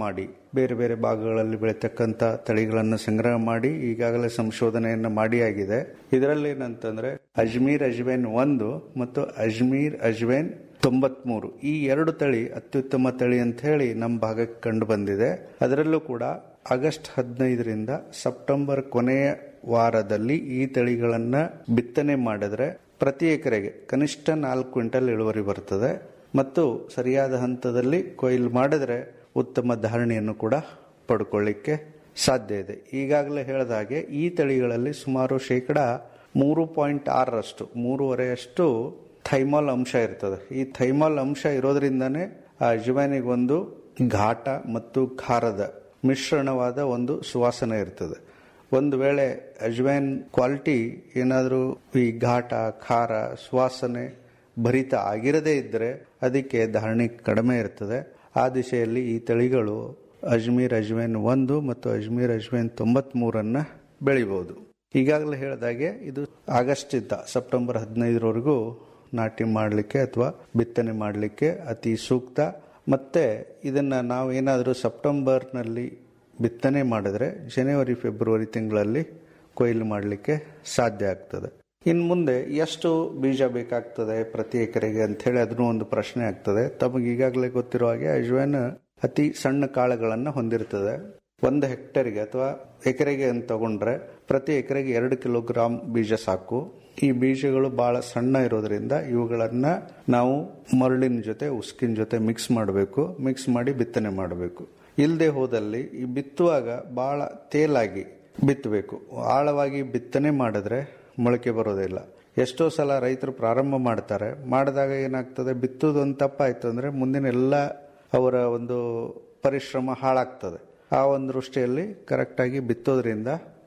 Speaker 17: ಬೇರೆ ಬೇರೆ ಭಾಗಗಳಲ್ಲಿ ಬೆಳೀತಕ್ಕಂಥ ತಳಿಗಳನ್ನು ಸಂಗ್ರಹ ಮಾಡಿ ಈಗಾಗಲೇ ಸಂಶೋಧನೆಯನ್ನು ಮಾಡಿ ಆಗಿದೆ ಇದರಲ್ಲಿ ಏನಂತಂದ್ರೆ ಅಜ್ಮೀರ್ ಅಜ್ವೇನ್ ಒಂದು ಮತ್ತು ಅಜ್ಮೀರ್ ಅಜ್ವೇನ್ ತೊಂಬತ್ಮೂರು ಈ ಎರಡು ತಳಿ ಅತ್ಯುತ್ತಮ ತಳಿ ಅಂತ ಹೇಳಿ ನಮ್ಮ ಭಾಗಕ್ಕೆ ಕಂಡು ಬಂದಿದೆ ಅದರಲ್ಲೂ ಕೂಡ ಆಗಸ್ಟ್ ಹದಿನೈದರಿಂದ ಸೆಪ್ಟೆಂಬರ್ ಕೊನೆಯ ವಾರದಲ್ಲಿ ಈ ತಳಿಗಳನ್ನ ಬಿತ್ತನೆ ಮಾಡಿದ್ರೆ ಪ್ರತಿ ಎಕರೆಗೆ ಕನಿಷ್ಠ ನಾಲ್ಕು ಕ್ವಿಂಟಲ್ ಇಳುವರಿ ಬರ್ತದೆ ಮತ್ತು ಸರಿಯಾದ ಹಂತದಲ್ಲಿ ಕೊಯ್ಲು ಮಾಡಿದ್ರೆ ಉತ್ತಮ ಧಾರಣೆಯನ್ನು ಕೂಡ ಪಡ್ಕೊಳ್ಳಿಕ್ಕೆ ಸಾಧ್ಯ ಇದೆ ಈಗಾಗಲೇ ಹೇಳಿದ ಹಾಗೆ ಈ ತಳಿಗಳಲ್ಲಿ ಸುಮಾರು ಶೇಕಡ ಮೂರು ಪಾಯಿಂಟ್ ಆರರಷ್ಟು ಮೂರುವರೆಯಷ್ಟು ಥೈಮಾಲ್ ಅಂಶ ಇರ್ತದೆ ಈ ಥೈಮಾಲ್ ಅಂಶ ಇರೋದ್ರಿಂದನೇ ಆ ಅಜ್ವಾನಿಗೊಂದು ಘಾಟ ಮತ್ತು ಖಾರದ ಮಿಶ್ರಣವಾದ ಒಂದು ಸುವಾಸನೆ ಇರ್ತದೆ ಒಂದು ವೇಳೆ ಅಜ್ವೈನ್ ಕ್ವಾಲಿಟಿ ಏನಾದರೂ ಈ ಘಾಟ ಖಾರ ಸುವಾಸನೆ ಭರಿತ ಆಗಿರದೇ ಇದ್ದರೆ ಅದಕ್ಕೆ ಧಾರಣೆ ಕಡಿಮೆ ಇರ್ತದೆ ಆ ದಿಶೆಯಲ್ಲಿ ಈ ತಳಿಗಳು ಅಜ್ಮೀರ್ ಅಜ್ವೈನ್ ಒಂದು ಮತ್ತು ಅಜ್ಮೀರ್ ಅಜ್ವೈನ್ ತೊಂಬತ್ಮೂರನ್ನ ಬೆಳಿಬಹುದು ಈಗಾಗಲೇ ಹೇಳಿದಾಗೆ ಇದು ಆಗಸ್ಟ್ ಇದ್ದ ಸೆಪ್ಟೆಂಬರ್ ಹದಿನೈದರವರೆಗೂ ನಾಟಿ ಮಾಡಲಿಕ್ಕೆ ಅಥವಾ ಬಿತ್ತನೆ ಮಾಡಲಿಕ್ಕೆ ಅತಿ ಸೂಕ್ತ ಮತ್ತೆ ಇದನ್ನ ನಾವು ಏನಾದರೂ ಸೆಪ್ಟೆಂಬರ್ನಲ್ಲಿ ಬಿತ್ತನೆ ಮಾಡಿದ್ರೆ ಜನವರಿ ಫೆಬ್ರವರಿ ತಿಂಗಳಲ್ಲಿ ಕೊಯ್ಲು ಮಾಡಲಿಕ್ಕೆ ಸಾಧ್ಯ ಆಗ್ತದೆ ಇನ್ನು ಮುಂದೆ ಎಷ್ಟು ಬೀಜ ಬೇಕಾಗ್ತದೆ ಪ್ರತಿ ಎಕರೆಗೆ ಅಂತ ಹೇಳಿ ಅದನ್ನು ಒಂದು ಪ್ರಶ್ನೆ ಆಗ್ತದೆ ತಮಗೆ ಈಗಾಗಲೇ ಗೊತ್ತಿರೋ ಹಾಗೆ ಅಜ್ವೈನ್ ಅತಿ ಸಣ್ಣ ಕಾಳುಗಳನ್ನು ಹೊಂದಿರ್ತದೆ ಒಂದು ಹೆಕ್ಟೇರ್ಗೆ ಅಥವಾ ಎಕರೆಗೆ ಅಂತ ತಗೊಂಡ್ರೆ ಪ್ರತಿ ಎಕರೆಗೆ ಎರಡು ಕಿಲೋಗ್ರಾಂ ಬೀಜ ಸಾಕು ಈ ಬೀಜಗಳು ಬಹಳ ಸಣ್ಣ ಇರೋದ್ರಿಂದ ಇವುಗಳನ್ನ ನಾವು ಮರಳಿನ ಜೊತೆ ಉಸ್ಕಿನ ಜೊತೆ ಮಿಕ್ಸ್ ಮಾಡಬೇಕು ಮಿಕ್ಸ್ ಮಾಡಿ ಬಿತ್ತನೆ ಮಾಡಬೇಕು ಇಲ್ಲದೆ ಹೋದಲ್ಲಿ ಈ ಬಿತ್ತುವಾಗ ಬಹಳ ತೇಲಾಗಿ ಬಿತ್ತಬೇಕು ಆಳವಾಗಿ ಬಿತ್ತನೆ ಮಾಡಿದ್ರೆ ಮೊಳಕೆ ಬರೋದಿಲ್ಲ ಎಷ್ಟೋ ಸಲ ರೈತರು ಪ್ರಾರಂಭ ಮಾಡ್ತಾರೆ ಮಾಡಿದಾಗ ಏನಾಗ್ತದೆ ಬಿತ್ತುದು ಒಂದು ತಪ್ಪಾಯ್ತು ಅಂದ್ರೆ ಮುಂದಿನ ಎಲ್ಲ ಅವರ ಒಂದು ಪರಿಶ್ರಮ ಹಾಳಾಗ್ತದೆ ಆ ಒಂದು ದೃಷ್ಟಿಯಲ್ಲಿ ಕರೆಕ್ಟಾಗಿ ಬಿತ್ತೋದ್ರಿಂದ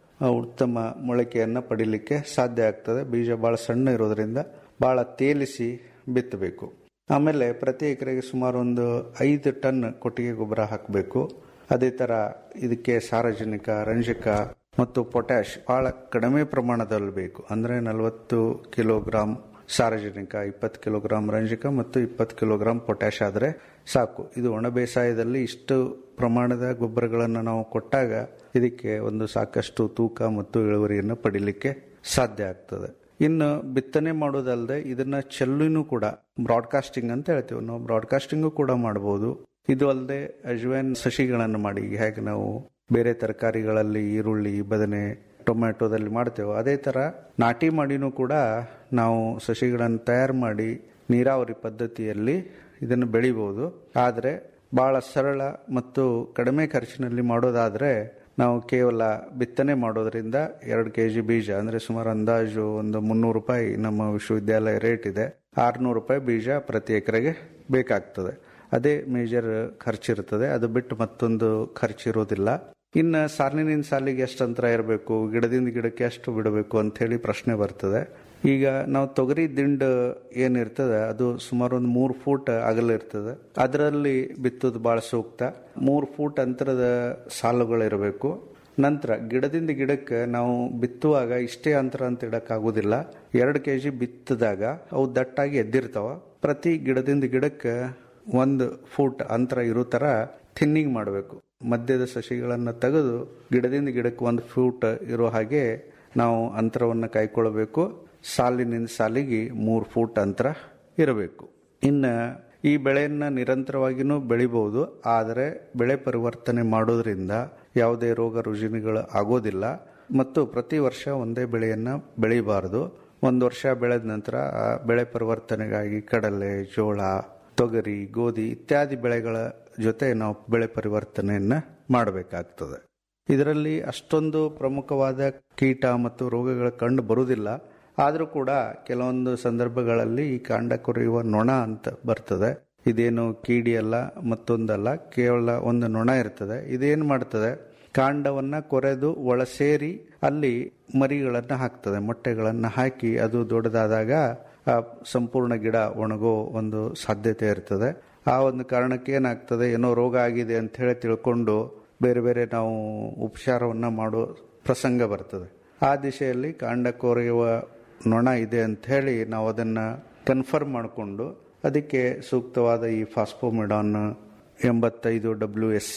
Speaker 17: ಉತ್ತಮ ಮೊಳಕೆಯನ್ನು ಪಡಿಲಿಕ್ಕೆ ಸಾಧ್ಯ ಆಗ್ತದೆ ಬೀಜ ಬಹಳ ಸಣ್ಣ ಇರೋದ್ರಿಂದ ಬಹಳ ತೇಲಿಸಿ ಬಿತ್ತಬೇಕು ಆಮೇಲೆ ಪ್ರತಿ ಎಕರೆಗೆ ಸುಮಾರು ಒಂದು ಐದು ಟನ್ ಕೊಟ್ಟಿಗೆ ಗೊಬ್ಬರ ಹಾಕಬೇಕು ಅದೇ ತರ ಇದಕ್ಕೆ ಸಾರಜನಕ ರಂಜಕ ಮತ್ತು ಪೊಟ್ಯಾಶ್ ಬಹಳ ಕಡಿಮೆ ಪ್ರಮಾಣದಲ್ಲಿ ಬೇಕು ಅಂದ್ರೆ ನಲವತ್ತು ಕಿಲೋಗ್ರಾಂ ಸಾರಜನಕ ಇಪ್ಪತ್ತು ಕಿಲೋಗ್ರಾಂ ರಂಜಕ ಮತ್ತು ಇಪ್ಪತ್ತು ಕಿಲೋಗ್ರಾಂ ಪೊಟ್ಯಾಶ್ ಆದರೆ ಸಾಕು ಇದು ಒಣ ಬೇಸಾಯದಲ್ಲಿ ಇಷ್ಟು ಪ್ರಮಾಣದ ಗೊಬ್ಬರಗಳನ್ನು ನಾವು ಕೊಟ್ಟಾಗ ಇದಕ್ಕೆ ಒಂದು ಸಾಕಷ್ಟು ತೂಕ ಮತ್ತು ಇಳುವರಿಯನ್ನು ಪಡಿಲಿಕ್ಕೆ ಸಾಧ್ಯ ಆಗ್ತದೆ ಇನ್ನು ಬಿತ್ತನೆ ಮಾಡೋದಲ್ಲದೆ ಇದನ್ನ ಚೆಲ್ಲಿನೂ ಕೂಡ ಬ್ರಾಡ್ಕಾಸ್ಟಿಂಗ್ ಅಂತ ಹೇಳ್ತೀವಿ ನಾವು ಬ್ರಾಡ್ಕಾಸ್ಟಿಂಗು ಕೂಡ ಮಾಡಬಹುದು ಇದು ಅಲ್ಲದೆ ಅಜ್ವೈನ್ ಸಸಿಗಳನ್ನು ಮಾಡಿ ಹೇಗೆ ನಾವು ಬೇರೆ ತರಕಾರಿಗಳಲ್ಲಿ ಈರುಳ್ಳಿ ಬದನೆ ಟೊಮ್ಯಾಟೊದಲ್ಲಿ ಮಾಡ್ತೇವೆ ಅದೇ ತರ ನಾಟಿ ಮಾಡಿನೂ ಕೂಡ ನಾವು ಸಸಿಗಳನ್ನು ತಯಾರು ಮಾಡಿ ನೀರಾವರಿ ಪದ್ಧತಿಯಲ್ಲಿ ಇದನ್ನು ಬೆಳಿಬಹುದು ಆದರೆ ಬಹಳ ಸರಳ ಮತ್ತು ಕಡಿಮೆ ಖರ್ಚಿನಲ್ಲಿ ಮಾಡೋದಾದ್ರೆ ನಾವು ಕೇವಲ ಬಿತ್ತನೆ ಮಾಡೋದ್ರಿಂದ ಎರಡು ಕೆ ಜಿ ಬೀಜ ಅಂದ್ರೆ ಸುಮಾರು ಅಂದಾಜು ಒಂದು ಮುನ್ನೂರು ರೂಪಾಯಿ ನಮ್ಮ ವಿಶ್ವವಿದ್ಯಾಲಯ ರೇಟ್ ಇದೆ ಆರ್ನೂರು ರೂಪಾಯಿ ಬೀಜ ಪ್ರತಿ ಎಕರೆಗೆ ಬೇಕಾಗ್ತದೆ ಅದೇ ಮೇಜರ್ ಖರ್ಚಿರ್ತದೆ ಅದು ಬಿಟ್ಟು ಮತ್ತೊಂದು ಖರ್ಚಿರೋದಿಲ್ಲ ಇನ್ನು ಸಾಲಿನಿಂದ ಸಾಲಿಗೆ ಎಷ್ಟು ಅಂತರ ಇರಬೇಕು ಗಿಡದಿಂದ ಗಿಡಕ್ಕೆ ಎಷ್ಟು ಬಿಡಬೇಕು ಅಂತ ಹೇಳಿ ಪ್ರಶ್ನೆ ಬರ್ತದೆ ಈಗ ನಾವು ತೊಗರಿ ದಿಂಡು ಏನಿರ್ತದೆ ಅದು ಸುಮಾರು ಒಂದು ಮೂರು ಫೂಟ್ ಅಗಲ ಇರ್ತದೆ ಅದರಲ್ಲಿ ಬಿತ್ತೋದು ಬಹಳ ಸೂಕ್ತ ಮೂರು ಫೂಟ್ ಅಂತರದ ಸಾಲುಗಳಿರಬೇಕು ನಂತರ ಗಿಡದಿಂದ ಗಿಡಕ್ಕೆ ನಾವು ಬಿತ್ತುವಾಗ ಇಷ್ಟೇ ಅಂತರ ಅಂತ ಇಡಕ್ಕಾಗೋದಿಲ್ಲ ಎರಡು ಕೆ ಜಿ ಬಿತ್ತಿದಾಗ ಅವು ದಟ್ಟಾಗಿ ಎದ್ದಿರ್ತಾವ ಪ್ರತಿ ಗಿಡದಿಂದ ಗಿಡಕ್ಕೆ ಒಂದು ಫೂಟ್ ಅಂತರ ಇರೋ ತರ ಥಿನ್ನಿಂಗ್ ಮಾಡಬೇಕು ಮಧ್ಯದ ಸಸಿಗಳನ್ನು ತೆಗೆದು ಗಿಡದಿಂದ ಗಿಡಕ್ಕೆ ಒಂದು ಫೂಟ್ ಇರೋ ಹಾಗೆ ನಾವು ಅಂತರವನ್ನು ಕಾಯ್ಕೊಳ್ಬೇಕು ಸಾಲಿನಿಂದ ಸಾಲಿಗೆ ಮೂರು ಫೂಟ್ ಅಂತರ ಇರಬೇಕು ಇನ್ನು ಈ ಬೆಳೆಯನ್ನ ನಿರಂತರವಾಗಿನೂ ಬೆಳಿಬಹುದು ಆದರೆ ಬೆಳೆ ಪರಿವರ್ತನೆ ಮಾಡೋದ್ರಿಂದ ಯಾವುದೇ ರೋಗ ರುಜಿನಗಳು ಆಗೋದಿಲ್ಲ ಮತ್ತು ಪ್ರತಿ ವರ್ಷ ಒಂದೇ ಬೆಳೆಯನ್ನ ಬೆಳಿಬಾರದು ಒಂದು ವರ್ಷ ಬೆಳೆದ ನಂತರ ಆ ಬೆಳೆ ಪರಿವರ್ತನೆಗಾಗಿ ಕಡಲೆ ಜೋಳ ತೊಗರಿ ಗೋಧಿ ಇತ್ಯಾದಿ ಬೆಳೆಗಳ ಜೊತೆ ನಾವು ಬೆಳೆ ಪರಿವರ್ತನೆಯನ್ನ ಮಾಡಬೇಕಾಗ್ತದೆ ಇದರಲ್ಲಿ ಅಷ್ಟೊಂದು ಪ್ರಮುಖವಾದ ಕೀಟ ಮತ್ತು ರೋಗಗಳ ಕಂಡು ಬರುವುದಿಲ್ಲ ಆದರೂ ಕೂಡ ಕೆಲವೊಂದು ಸಂದರ್ಭಗಳಲ್ಲಿ ಈ ಕಾಂಡ ಕೊರೆಯುವ ನೊಣ ಅಂತ ಬರ್ತದೆ ಇದೇನು ಕೀಡಿ ಅಲ್ಲ ಮತ್ತೊಂದಲ್ಲ ಕೇವಲ ಒಂದು ನೊಣ ಇರ್ತದೆ ಇದೇನು ಮಾಡ್ತದೆ ಕಾಂಡವನ್ನ ಕೊರೆದು ಒಳಸೇರಿ ಅಲ್ಲಿ ಮರಿಗಳನ್ನ ಹಾಕ್ತದೆ ಮೊಟ್ಟೆಗಳನ್ನ ಹಾಕಿ ಅದು ದೊಡ್ಡದಾದಾಗ ಆ ಸಂಪೂರ್ಣ ಗಿಡ ಒಣಗೋ ಒಂದು ಸಾಧ್ಯತೆ ಇರ್ತದೆ ಆ ಒಂದು ಕಾರಣಕ್ಕೆ ಏನಾಗ್ತದೆ ಏನೋ ರೋಗ ಆಗಿದೆ ಅಂತ ಹೇಳಿ ತಿಳ್ಕೊಂಡು ಬೇರೆ ಬೇರೆ ನಾವು ಉಪಚಾರವನ್ನ ಮಾಡೋ ಪ್ರಸಂಗ ಬರ್ತದೆ ಆ ದಿಶೆಯಲ್ಲಿ ಕಾಂಡ ಕೊರೆಯುವ ನೊಣ ಇದೆ ಅಂತ ಹೇಳಿ ನಾವು ಅದನ್ನ ಕನ್ಫರ್ಮ್ ಮಾಡಿಕೊಂಡು ಅದಕ್ಕೆ ಸೂಕ್ತವಾದ ಈ ಫಾಸ್ಫೋಮಿಡಾನ್ ಎಂಬತ್ತೈದು ಡಬ್ಲ್ಯೂ ಎಸ್ ಸಿ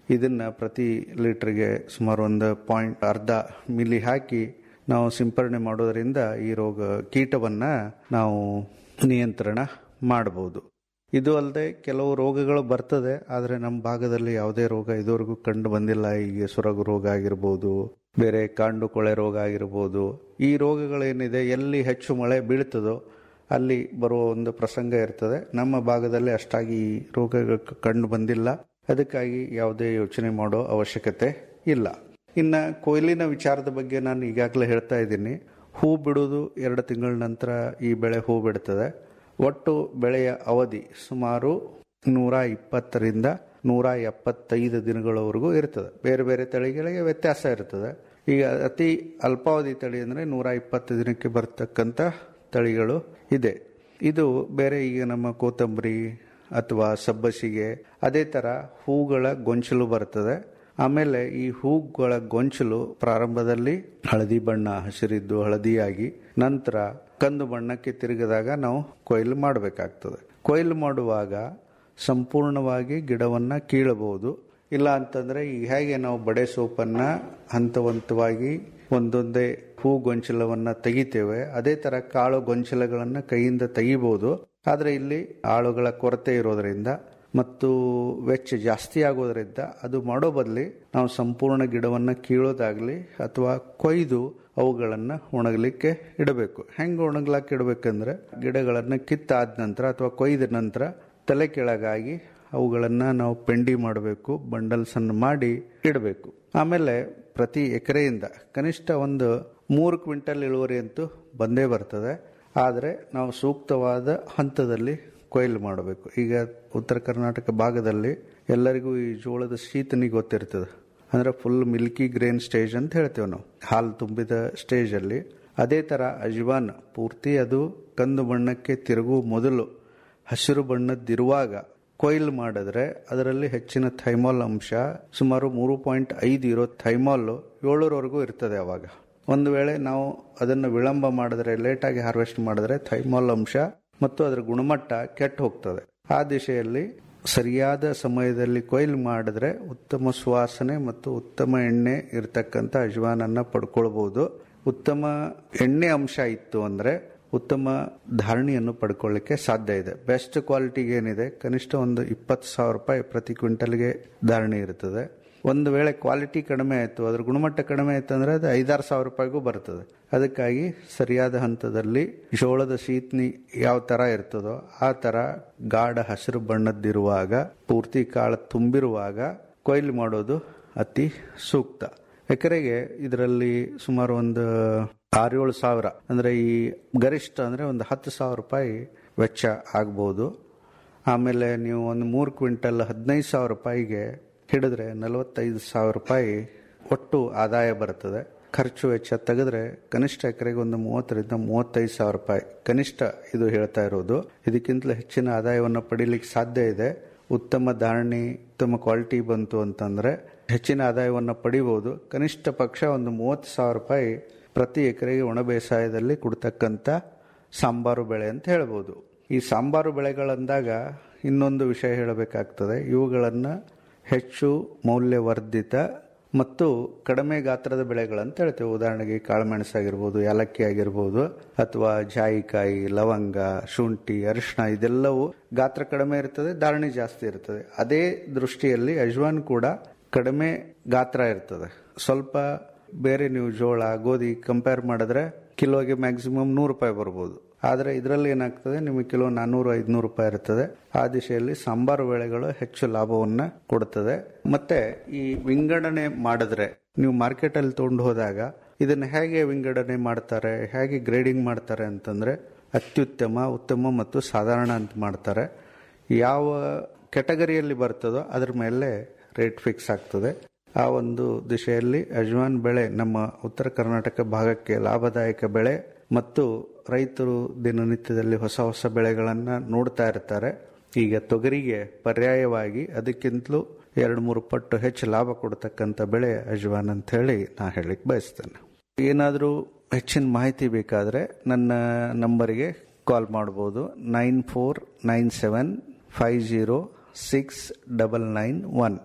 Speaker 17: ಇದನ್ನ ಪ್ರತಿ ಲೀಟರ್ಗೆ ಸುಮಾರು ಒಂದು ಪಾಯಿಂಟ್ ಅರ್ಧ ಮಿಲಿ ಹಾಕಿ ನಾವು ಸಿಂಪರಣೆ ಮಾಡೋದರಿಂದ ಈ ರೋಗ ಕೀಟವನ್ನ ನಾವು ನಿಯಂತ್ರಣ ಮಾಡಬಹುದು ಇದು ಅಲ್ಲದೆ ಕೆಲವು ರೋಗಗಳು ಬರ್ತದೆ ಆದರೆ ನಮ್ಮ ಭಾಗದಲ್ಲಿ ಯಾವುದೇ ರೋಗ ಇದುವರೆಗೂ ಕಂಡು ಬಂದಿಲ್ಲ ಈಗ ಸೊರಗು ರೋಗ ಆಗಿರ್ಬೋದು ಬೇರೆ ಕಾಂಡು ಕೊಳೆ ರೋಗ ಆಗಿರ್ಬೋದು ಈ ರೋಗಗಳೇನಿದೆ ಎಲ್ಲಿ ಹೆಚ್ಚು ಮಳೆ ಬೀಳ್ತದೋ ಅಲ್ಲಿ ಬರುವ ಒಂದು ಪ್ರಸಂಗ ಇರ್ತದೆ ನಮ್ಮ ಭಾಗದಲ್ಲಿ ಅಷ್ಟಾಗಿ ಈ ರೋಗಗಳು ಕಂಡು ಬಂದಿಲ್ಲ ಅದಕ್ಕಾಗಿ ಯಾವುದೇ ಯೋಚನೆ ಮಾಡೋ ಅವಶ್ಯಕತೆ ಇಲ್ಲ ಇನ್ನು ಕೊಯ್ಲಿನ ವಿಚಾರದ ಬಗ್ಗೆ ನಾನು ಈಗಾಗಲೇ ಹೇಳ್ತಾ ಇದ್ದೀನಿ ಹೂ ಬಿಡುವುದು ಎರಡು ತಿಂಗಳ ನಂತರ ಈ ಬೆಳೆ ಹೂ ಬಿಡ್ತದೆ ಒಟ್ಟು ಬೆಳೆಯ ಅವಧಿ ಸುಮಾರು ನೂರ ಇಪ್ಪತ್ತರಿಂದ ನೂರ ಎಪ್ಪತ್ತೈದು ದಿನಗಳವರೆಗೂ ಇರ್ತದೆ ಬೇರೆ ಬೇರೆ ತಳಿಗಳಿಗೆ ವ್ಯತ್ಯಾಸ ಇರ್ತದೆ ಈಗ ಅತಿ ಅಲ್ಪಾವಧಿ ತಳಿ ಅಂದರೆ ನೂರ ಇಪ್ಪತ್ತು ದಿನಕ್ಕೆ ಬರ್ತಕ್ಕಂಥ ತಳಿಗಳು ಇದೆ ಇದು ಬೇರೆ ಈಗ ನಮ್ಮ ಕೊತ್ತಂಬರಿ ಅಥವಾ ಸಬ್ಬಸಿಗೆ ಅದೇ ಥರ ಹೂಗಳ ಗೊಂಚಲು ಬರ್ತದೆ ಆಮೇಲೆ ಈ ಹೂಗಳ ಗೊಂಚಲು ಪ್ರಾರಂಭದಲ್ಲಿ ಹಳದಿ ಬಣ್ಣ ಹಸಿರಿದ್ದು ಹಳದಿಯಾಗಿ ನಂತರ ಕಂದು ಬಣ್ಣಕ್ಕೆ ತಿರುಗಿದಾಗ ನಾವು ಕೊಯ್ಲು ಮಾಡಬೇಕಾಗ್ತದೆ ಕೊಯ್ಲು ಮಾಡುವಾಗ ಸಂಪೂರ್ಣವಾಗಿ ಗಿಡವನ್ನು ಕೀಳಬಹುದು ಇಲ್ಲ ಅಂತಂದ್ರೆ ಈಗ ಹೇಗೆ ನಾವು ಬಡೆ ಸೋಪನ್ನ ಹಂತವಂತವಾಗಿ ಒಂದೊಂದೇ ಹೂ ಗೊಂಚಲವನ್ನ ತೆಗಿತೇವೆ ಅದೇ ತರ ಕಾಳು ಗೊಂಚಲಗಳನ್ನ ಕೈಯಿಂದ ತೆಗಿಬಹುದು ಆದ್ರೆ ಇಲ್ಲಿ ಆಳುಗಳ ಕೊರತೆ ಇರೋದ್ರಿಂದ ಮತ್ತು ವೆಚ್ಚ ಜಾಸ್ತಿ ಆಗೋದ್ರಿಂದ ಅದು ಮಾಡೋ ಬದಲಿ ನಾವು ಸಂಪೂರ್ಣ ಗಿಡವನ್ನ ಕೀಳೋದಾಗ್ಲಿ ಅಥವಾ ಕೊಯ್ದು ಅವುಗಳನ್ನ ಒಣಗಲಿಕ್ಕೆ ಇಡಬೇಕು ಹೆಂಗೆ ಒಣಗ್ಲಾಕ್ ಇಡಬೇಕಂದ್ರೆ ಗಿಡಗಳನ್ನ ಕಿತ್ತಾದ ನಂತರ ಅಥವಾ ಕೊಯ್ದ ನಂತರ ತಲೆ ಕೆಳಗಾಗಿ ಅವುಗಳನ್ನು ನಾವು ಪೆಂಡಿ ಮಾಡಬೇಕು ಬಂಡಲ್ಸ್ ಅನ್ನು ಮಾಡಿ ಇಡಬೇಕು ಆಮೇಲೆ ಪ್ರತಿ ಎಕರೆಯಿಂದ ಕನಿಷ್ಠ ಒಂದು ಮೂರು ಕ್ವಿಂಟಲ್ ಇಳುವರಿ ಅಂತೂ ಬಂದೇ ಬರ್ತದೆ ಆದರೆ ನಾವು ಸೂಕ್ತವಾದ ಹಂತದಲ್ಲಿ ಕೊಯ್ಲು ಮಾಡಬೇಕು ಈಗ ಉತ್ತರ ಕರ್ನಾಟಕ ಭಾಗದಲ್ಲಿ ಎಲ್ಲರಿಗೂ ಈ ಜೋಳದ ಶೀತನಿ ಗೊತ್ತಿರ್ತದೆ ಅಂದ್ರೆ ಫುಲ್ ಮಿಲ್ಕಿ ಗ್ರೇನ್ ಸ್ಟೇಜ್ ಅಂತ ಹೇಳ್ತೇವೆ ನಾವು ಹಾಲು ತುಂಬಿದ ಸ್ಟೇಜಲ್ಲಿ ಅದೇ ಥರ ಅಜ್ವಾನ್ ಪೂರ್ತಿ ಅದು ಕಂದು ಬಣ್ಣಕ್ಕೆ ತಿರುಗುವ ಮೊದಲು ಹಸಿರು ಬಣ್ಣದ್ದಿರುವಾಗ ಕೊಯ್ಲು ಮಾಡಿದ್ರೆ ಅದರಲ್ಲಿ ಹೆಚ್ಚಿನ ಥೈಮಾಲ್ ಅಂಶ ಸುಮಾರು ಮೂರು ಪಾಯಿಂಟ್ ಐದು ಇರೋ ಥೈಮಾಲ್ ಏಳರವರೆಗೂ ಇರ್ತದೆ ಅವಾಗ ಒಂದು ವೇಳೆ ನಾವು ಅದನ್ನು ವಿಳಂಬ ಮಾಡಿದ್ರೆ ಲೇಟಾಗಿ ಹಾರ್ವೆಸ್ಟ್ ಮಾಡಿದ್ರೆ ಥೈಮಾಲ್ ಅಂಶ ಮತ್ತು ಅದರ ಗುಣಮಟ್ಟ ಕೆಟ್ಟು ಹೋಗ್ತದೆ ಆ ದಿಶೆಯಲ್ಲಿ ಸರಿಯಾದ ಸಮಯದಲ್ಲಿ ಕೊಯ್ಲು ಮಾಡಿದ್ರೆ ಉತ್ತಮ ಸುವಾಸನೆ ಮತ್ತು ಉತ್ತಮ ಎಣ್ಣೆ ಇರತಕ್ಕಂಥ ಅಜ್ವಾನನ್ನ ಪಡ್ಕೊಳ್ಬಹುದು ಉತ್ತಮ ಎಣ್ಣೆ ಅಂಶ ಇತ್ತು ಅಂದ್ರೆ ಉತ್ತಮ ಧಾರಣೆಯನ್ನು ಪಡ್ಕೊಳ್ಳಿಕ್ಕೆ ಸಾಧ್ಯ ಇದೆ ಬೆಸ್ಟ್ ಕ್ವಾಲಿಟಿಗೆ ಏನಿದೆ ಕನಿಷ್ಠ ಒಂದು ಇಪ್ಪತ್ತು ಸಾವಿರ ರೂಪಾಯಿ ಪ್ರತಿ ಕ್ವಿಂಟಲ್ಗೆ ಧಾರಣೆ ಇರ್ತದೆ ಒಂದು ವೇಳೆ ಕ್ವಾಲಿಟಿ ಕಡಿಮೆ ಆಯಿತು ಅದ್ರ ಗುಣಮಟ್ಟ ಕಡಿಮೆ ಆಯಿತು ಅಂದರೆ ಅದು ಐದಾರು ಸಾವಿರ ರೂಪಾಯಿಗೂ ಬರ್ತದೆ ಅದಕ್ಕಾಗಿ ಸರಿಯಾದ ಹಂತದಲ್ಲಿ ಜೋಳದ ಶೀತ್ನಿ ಯಾವ ಥರ ಇರ್ತದೋ ಆ ಥರ ಗಾಢ ಹಸಿರು ಬಣ್ಣದ್ದಿರುವಾಗ ಪೂರ್ತಿ ಕಾಳು ತುಂಬಿರುವಾಗ ಕೊಯ್ಲು ಮಾಡೋದು ಅತಿ ಸೂಕ್ತ ಎಕರೆಗೆ ಇದರಲ್ಲಿ ಸುಮಾರು ಒಂದು ಆರೇಳು ಸಾವಿರ ಅಂದರೆ ಈ ಗರಿಷ್ಠ ಅಂದರೆ ಒಂದು ಹತ್ತು ಸಾವಿರ ರೂಪಾಯಿ ವೆಚ್ಚ ಆಗ್ಬೋದು ಆಮೇಲೆ ನೀವು ಒಂದು ಮೂರು ಕ್ವಿಂಟಲ್ ಹದಿನೈದು ಸಾವಿರ ರೂಪಾಯಿಗೆ ಹಿಡಿದ್ರೆ ನಲವತ್ತೈದು ಸಾವಿರ ರೂಪಾಯಿ ಒಟ್ಟು ಆದಾಯ ಬರ್ತದೆ ಖರ್ಚು ವೆಚ್ಚ ತೆಗೆದ್ರೆ ಕನಿಷ್ಠ ಎಕರೆಗೆ ಒಂದು ಮೂವತ್ತರಿಂದ ಮೂವತ್ತೈದು ಸಾವಿರ ರೂಪಾಯಿ ಕನಿಷ್ಠ ಇದು ಹೇಳ್ತಾ ಇರೋದು ಇದಕ್ಕಿಂತಲೂ ಹೆಚ್ಚಿನ ಆದಾಯವನ್ನು ಪಡೀಲಿಕ್ಕೆ ಸಾಧ್ಯ ಇದೆ ಉತ್ತಮ ಧಾರಣೆ ಉತ್ತಮ ಕ್ವಾಲಿಟಿ ಬಂತು ಅಂತಂದ್ರೆ ಹೆಚ್ಚಿನ ಆದಾಯವನ್ನು ಪಡಿಬಹುದು ಕನಿಷ್ಠ ಪಕ್ಷ ಒಂದು ಮೂವತ್ತು ಸಾವಿರ ರೂಪಾಯಿ ಪ್ರತಿ ಎಕರೆಗೆ ಒಣ ಬೇಸಾಯದಲ್ಲಿ ಕೊಡ್ತಕ್ಕಂಥ ಸಾಂಬಾರು ಬೆಳೆ ಅಂತ ಹೇಳ್ಬೋದು ಈ ಸಾಂಬಾರು ಬೆಳೆಗಳಂದಾಗ ಇನ್ನೊಂದು ವಿಷಯ ಹೇಳಬೇಕಾಗ್ತದೆ ಇವುಗಳನ್ನು ಹೆಚ್ಚು ಮೌಲ್ಯವರ್ಧಿತ ಮತ್ತು ಕಡಿಮೆ ಗಾತ್ರದ ಬೆಳೆಗಳಂತ ಹೇಳ್ತೇವೆ ಉದಾಹರಣೆಗೆ ಕಾಳುಮೆಣಸಾಗಿರ್ಬೋದು ಏಲಕ್ಕಿ ಆಗಿರ್ಬೋದು ಅಥವಾ ಜಾಯಿಕಾಯಿ ಲವಂಗ ಶುಂಠಿ ಅರಿಶಿಣ ಇದೆಲ್ಲವೂ ಗಾತ್ರ ಕಡಿಮೆ ಇರ್ತದೆ ಧಾರಣೆ ಜಾಸ್ತಿ ಇರ್ತದೆ ಅದೇ ದೃಷ್ಟಿಯಲ್ಲಿ ಅಜ್ವಾನ್ ಕೂಡ ಕಡಿಮೆ ಗಾತ್ರ ಇರ್ತದೆ ಸ್ವಲ್ಪ ಬೇರೆ ನೀವು ಜೋಳ ಗೋಧಿ ಕಂಪೇರ್ ಮಾಡಿದ್ರೆ ಕಿಲೋಗೆ ಮ್ಯಾಕ್ಸಿಮಮ್ ನೂರು ರೂಪಾಯಿ ಬರ್ಬೋದು ಆದರೆ ಇದರಲ್ಲಿ ಏನಾಗ್ತದೆ ನಿಮಗೆ ಕಿಲೋ ನಾನ್ನೂರು ಐದುನೂರು ರೂಪಾಯಿ ಇರ್ತದೆ ಆ ದಿಶೆಯಲ್ಲಿ ಸಾಂಬಾರು ಬೆಳೆಗಳು ಹೆಚ್ಚು ಲಾಭವನ್ನ ಕೊಡುತ್ತದೆ ಮತ್ತೆ ಈ ವಿಂಗಡಣೆ ಮಾಡಿದ್ರೆ ನೀವು ಮಾರ್ಕೆಟ್ ಅಲ್ಲಿ ತಗೊಂಡು ಹೋದಾಗ ಇದನ್ನ ಹೇಗೆ ವಿಂಗಡಣೆ ಮಾಡ್ತಾರೆ ಹೇಗೆ ಗ್ರೇಡಿಂಗ್ ಮಾಡ್ತಾರೆ ಅಂತಂದ್ರೆ ಅತ್ಯುತ್ತಮ ಉತ್ತಮ ಮತ್ತು ಸಾಧಾರಣ ಅಂತ ಮಾಡ್ತಾರೆ ಯಾವ ಕೆಟಗರಿಯಲ್ಲಿ ಬರ್ತದೋ ಅದ್ರ ಮೇಲೆ ರೇಟ್ ಫಿಕ್ಸ್ ಆಗ್ತದೆ ಆ ಒಂದು ದಿಶೆಯಲ್ಲಿ ಅಜ್ವಾನ್ ಬೆಳೆ ನಮ್ಮ ಉತ್ತರ ಕರ್ನಾಟಕ ಭಾಗಕ್ಕೆ ಲಾಭದಾಯಕ ಬೆಳೆ ಮತ್ತು ರೈತರು ದಿನನಿತ್ಯದಲ್ಲಿ ಹೊಸ ಹೊಸ ಬೆಳೆಗಳನ್ನ ನೋಡ್ತಾ ಇರ್ತಾರೆ ಈಗ ತೊಗರಿಗೆ ಪರ್ಯಾಯವಾಗಿ ಅದಕ್ಕಿಂತಲೂ ಎರಡು ಮೂರು ಪಟ್ಟು ಹೆಚ್ಚು ಲಾಭ ಕೊಡ್ತಕ್ಕಂಥ ಬೆಳೆ ಅಜ್ವಾನ್ ಅಂತ ಹೇಳಿ ನಾ ಹೇಳಿಕ್ ಬಯಸ್ತೇನೆ ಏನಾದರೂ ಹೆಚ್ಚಿನ ಮಾಹಿತಿ ಬೇಕಾದರೆ ನನ್ನ ನಂಬರಿಗೆ ಕಾಲ್ ಮಾಡ್ಬೋದು nine four nine seven five zero six double nine one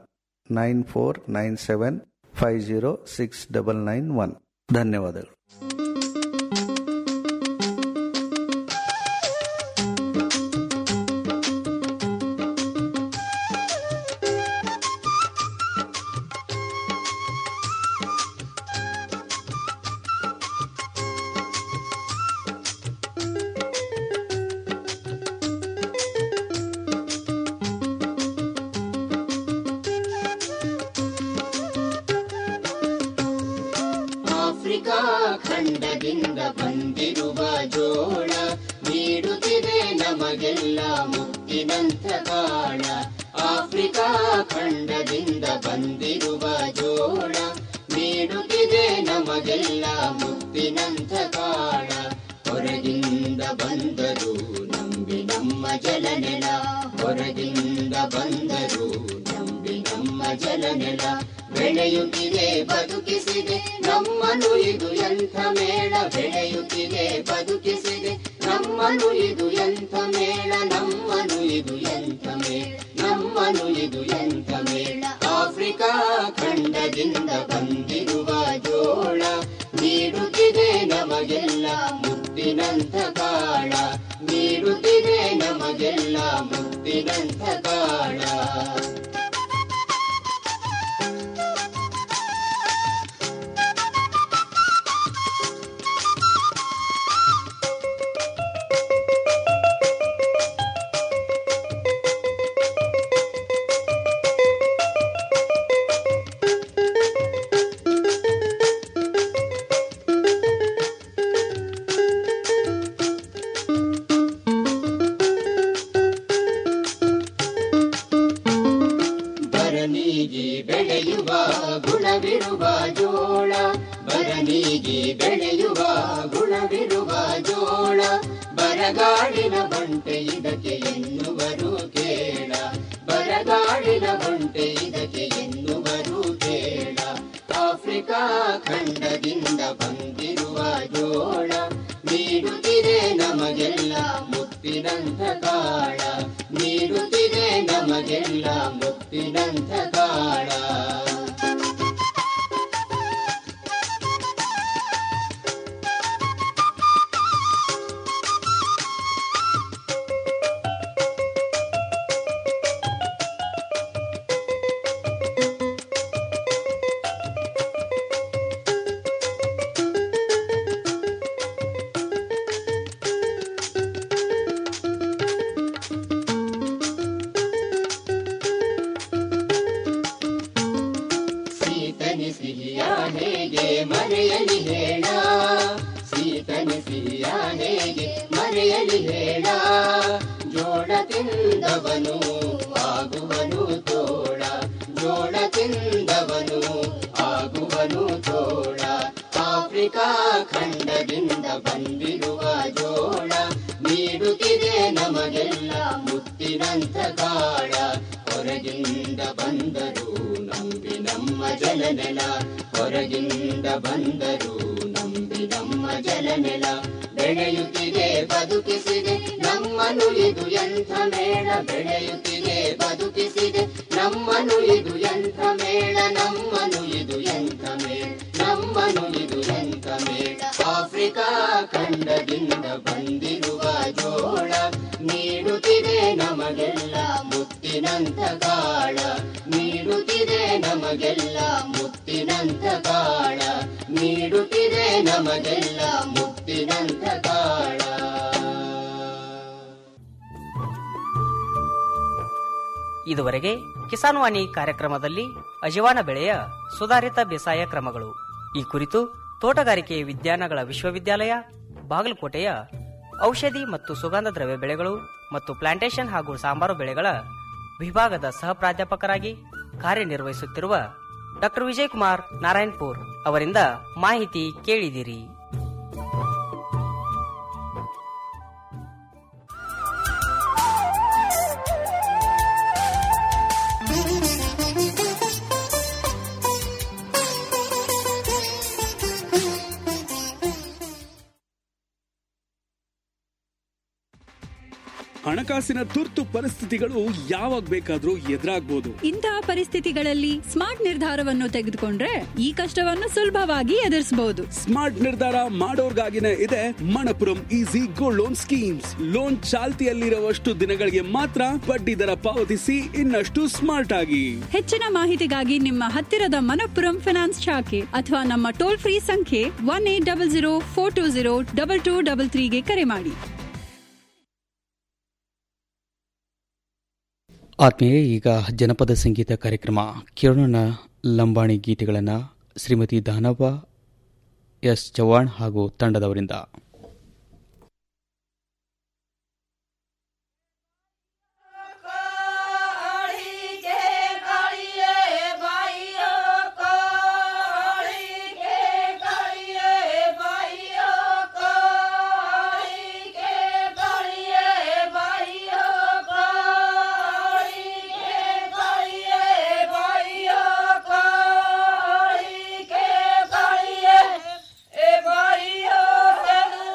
Speaker 17: nine four nine seven five zero six double nine one ಧನ್ಯವಾದಗಳು
Speaker 15: ಆಫ್ರಿಕಾ ಖಂಡದಿಂದ ಬಂದಿರುವ ಜೋಳ ನೀಡುತ್ತಿದೆ ನಮಗೆಲ್ಲ ಮುತ್ತಿನಂಥ ಕಾಳ ಆಫ್ರಿಕಾ ಖಂಡದಿಂದ ಬಂದಿರುವ ಜೋಳ ನೀಡುತ್ತಿದೆ ನಮಗೆಲ್ಲ ಮುತ್ತಿನಂಥ ಕಾಳ ಹೊರಗಿಂದ ಬಂದರು ನಂಬಿ ನಮ್ಮ ಜಲನೆಲ ಹೊರಗಿಂದ ಬಂದರು ನಂಬಿ ನಮ್ಮ ಜಲನೆಲ ಬೆಳೆಯುತ್ತಿದೆ ಬದುಕಿಸಿದೆ ನಮ್ಮನು ಇದು ಎಂಥ ಮೇಳ ಬೆಳೆಯುತ್ತಿದೆ ಬದುಕಿಸಿದೆ ನಮ್ಮನು ಇದು ಎಂಥ ಮೇಳ ನಮ್ಮನು ಇದು ಎಂಥ ಮೇಳ ನಮ್ಮನು ಇದು ಎಂಥ ಮೇಳ ಆಫ್ರಿಕಾ ಖಂಡದಿಂದ ಬಂದಿರುವ ಜೋಳ ನೀಡುತ್ತಿದೆ ನಮಗೆಲ್ಲ ಮುತ್ತಿನಂಥ ಕಾಳ ನೀಡುತ್ತಿದೆ ನಮಗೆಲ್ಲ ಮುತ್ತಿನಂಥ ಕಾಳ ಬರನೀಗಿ ಬೆಳೆಯುವ ಗುಣವಿರುವ ಜೋಳ ಬರನೀಗಿ ಬೆಳೆಯುವ ಗುಣವಿರುವ ಜೋಳ ಬರಗಾಡಿನ ಬಂಟೆ ಇದಕ್ಕೆ ಎನ್ನುವರು ಕೇಳ ಬರಗಾಡಿನ ಬಂಟೆ ಇದಕ್ಕೆ ಎನ್ನುವರು ಕೇಳ ಆಫ್ರಿಕಾ ಖಂಡದಿಂದ ಬಂದಿರುವ ಜೋಳ ನೀಡುತ್ತಿದೆ ನಮಗೆಲ್ಲ ಮುತ್ತಿನಂಥ ಕಾಳ ನೀಡುತ್ತಿದೆ ನಮಗೆಲ್ಲ ಮುತ್ತಿನಂಥ ಕಾಳ ಸೀತನಿ ಸಿಹಿಯ ಹೇಗೆ ಮರೆಯಲಿ ಹೇಳ ಸೀತನಿ ಸಿಹಿಯ ಹೇಗೆ ಮರೆಯಲಿ ಹೇಳ ಜೋಳ ತಿಂದವನು ಆಗುವನು ತೋಳ ಜೋಳ ತಿಂದವನು ಆಗುವನು ತೋಳ ಆಫ್ರಿಕಾ ಖಂಡದಿಂದ ಬಂದಿರುವ ಜೋಳ ನೀಡುತ್ತಿದೆ ನಮಗೆಲ್ಲ ಮುತ್ತಿನಂಥ ಕಾಳ ಹೊರಗಿಂದ ಬಂದರು ನಂಬಿ ನಮ್ಮ ಜಲನೆಲ ಹೊರಗಿಂದ ಬಂದರು ನಂಬಿ ನಮ್ಮ ಜಲನೆಲ ಬೆಳೆಯುತ್ತಿದೆ ಬದುಕಿಸಿದೆ ನಮ್ಮನು ಇದು ಎಂಥ ಮೇಳ ಬೆಳೆಯುತ್ತಿದೆ ಬದುಕಿಸಿದೆ ನಮ್ಮನು ಇದು ಎಂಥ ಮೇಳ ನಮ್ಮನು ಇದು ಎಂಥ ಮೇಳ ನಮ್ಮನು ಇದು ಎಂಥ ಮೇಳ ಆಫ್ರಿಕಾ ಖಂಡದಿಂದ ಬಂದಿರುವ ಜೋಳ ನೀಡುತ್ತಿದೆ ನಮಗೆಲ್ಲ ಮುತ್ತಿನಂಥ ಕಾಳ ನೀಡುತ್ತಿದೆ ನಮಗೆಲ್ಲ ಮುತ್ತಿನಂಥ ಕಾಳ ನೀಡುತ್ತಿದೆ ನಮಗೆಲ್ಲ ಮುತ್ತಿನಂಥ ಕಾಳ
Speaker 16: ಇದುವರೆಗೆ ಕಿಸಾನ್ ವಾಣಿ ಕಾರ್ಯಕ್ರಮದಲ್ಲಿ ಅಜವಾನ ಬೆಳೆಯ ಸುಧಾರಿತ ಬೇಸಾಯ ಕ್ರಮಗಳು ಈ ಕುರಿತು ತೋಟಗಾರಿಕೆ ವಿಜ್ಞಾನಗಳ ವಿಶ್ವವಿದ್ಯಾಲಯ ಬಾಗಲಕೋಟೆಯ ಔಷಧಿ ಮತ್ತು ಸುಗಂಧ ದ್ರವ್ಯ ಬೆಳೆಗಳು ಮತ್ತು ಪ್ಲಾಂಟೇಶನ್ ಹಾಗೂ ಸಾಂಬಾರು ಬೆಳೆಗಳ ವಿಭಾಗದ ಸಹ ಪ್ರಾಧ್ಯಾಪಕರಾಗಿ ಕಾರ್ಯನಿರ್ವಹಿಸುತ್ತಿರುವ ಡಾಕ್ಟರ್ ವಿಜಯಕುಮಾರ್ ನಾರಾಯಣಪುರ್ ಅವರಿಂದ ಮಾಹಿತಿ ಕೇಳಿದಿರಿ
Speaker 11: ಹಣಕಾಸಿನ ತುರ್ತು ಪರಿಸ್ಥಿತಿಗಳು ಯಾವಾಗ ಬೇಕಾದ್ರೂ ಎದುರಾಗ್ಬೋದು
Speaker 12: ಇಂತಹ ಪರಿಸ್ಥಿತಿಗಳಲ್ಲಿ ಸ್ಮಾರ್ಟ್ ನಿರ್ಧಾರವನ್ನು ತೆಗೆದುಕೊಂಡ್ರೆ ಈ ಕಷ್ಟವನ್ನು ಸುಲಭವಾಗಿ ಎದುರಿಸಬಹುದು
Speaker 11: ಸ್ಮಾರ್ಟ್ ನಿರ್ಧಾರ ಮಾಡೋರ್ಗಾಗಿನೇ ಇದೆ Manappuram easy gold loan schemes loan ಚಾಲ್ತಿಯಲ್ಲಿರುವಷ್ಟು ದಿನಗಳಿಗೆ ಮಾತ್ರ ಬಡ್ಡಿ ದರ ಪಾವತಿಸಿ ಇನ್ನಷ್ಟು ಸ್ಮಾರ್ಟ್ ಆಗಿ
Speaker 12: ಹೆಚ್ಚಿನ ಮಾಹಿತಿಗಾಗಿ ನಿಮ್ಮ ಹತ್ತಿರದ ಮನಪ್ಪುರಂ ಫಿನಾನ್ಸ್ ಶಾಖೆ ಅಥವಾ ನಮ್ಮ ಟೋಲ್ ಫ್ರೀ ಸಂಖ್ಯೆ one eight double zero four two zero double two double ತ್ರೀಗೆ ಕರೆ ಮಾಡಿ
Speaker 14: ಆತ್ಮೀಯ ಈಗ ಜನಪದ ಸಂಗೀತ ಕಾರ್ಯಕ್ರಮ ಕೇಳೋಣ ಲಂಬಾಣಿ ಗೀತೆಗಳನ್ನು ಶ್ರೀಮತಿ ದಾನವ್ವ ಎಸ್ ಚವ್ಹಾಣ್ ಹಾಗೂ ತಂಡದವರಿಂದ
Speaker 15: ए भाइयों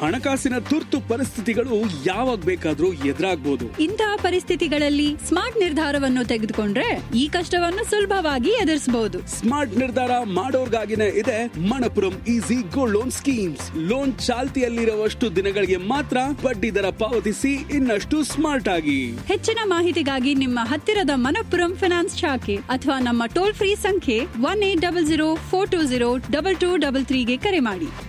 Speaker 11: ಹಣಕಾಸಿನ ತುರ್ತು ಪರಿಸ್ಥಿತಿಗಳು ಯಾವಾಗ ಬೇಕಾದ್ರೂ ಎದುರಾಗ್ಬೋದು
Speaker 12: ಇಂತಹ ಪರಿಸ್ಥಿತಿಗಳಲ್ಲಿ ಸ್ಮಾರ್ಟ್ ನಿರ್ಧಾರವನ್ನು ತೆಗೆದುಕೊಂಡ್ರೆ ಈ ಕಷ್ಟವನ್ನು ಸುಲಭವಾಗಿ ಎದುರಿಸಬಹುದು
Speaker 11: ಸ್ಮಾರ್ಟ್ ನಿರ್ಧಾರ ಮಾಡೋರ್ಗಾಗಿನೇ ಇದೆ Manappuram easy gold loan schemes loan ಚಾಲ್ತಿಯಲ್ಲಿರುವಷ್ಟು ದಿನಗಳಿಗೆ ಮಾತ್ರ ಬಡ್ಡಿ ದರ ಪಾವತಿಸಿ ಇನ್ನಷ್ಟು ಸ್ಮಾರ್ಟ್ ಆಗಿ
Speaker 12: ಹೆಚ್ಚಿನ ಮಾಹಿತಿಗಾಗಿ ನಿಮ್ಮ ಹತ್ತಿರದ ಮನಪ್ಪುರಂ ಫೈನಾನ್ಸ್ ಶಾಖೆ ಅಥವಾ ನಮ್ಮ ಟೋಲ್ ಫ್ರೀ ಸಂಖ್ಯೆ one eight double zero four two zero double two double ತ್ರೀಗೆ ಕರೆ ಮಾಡಿ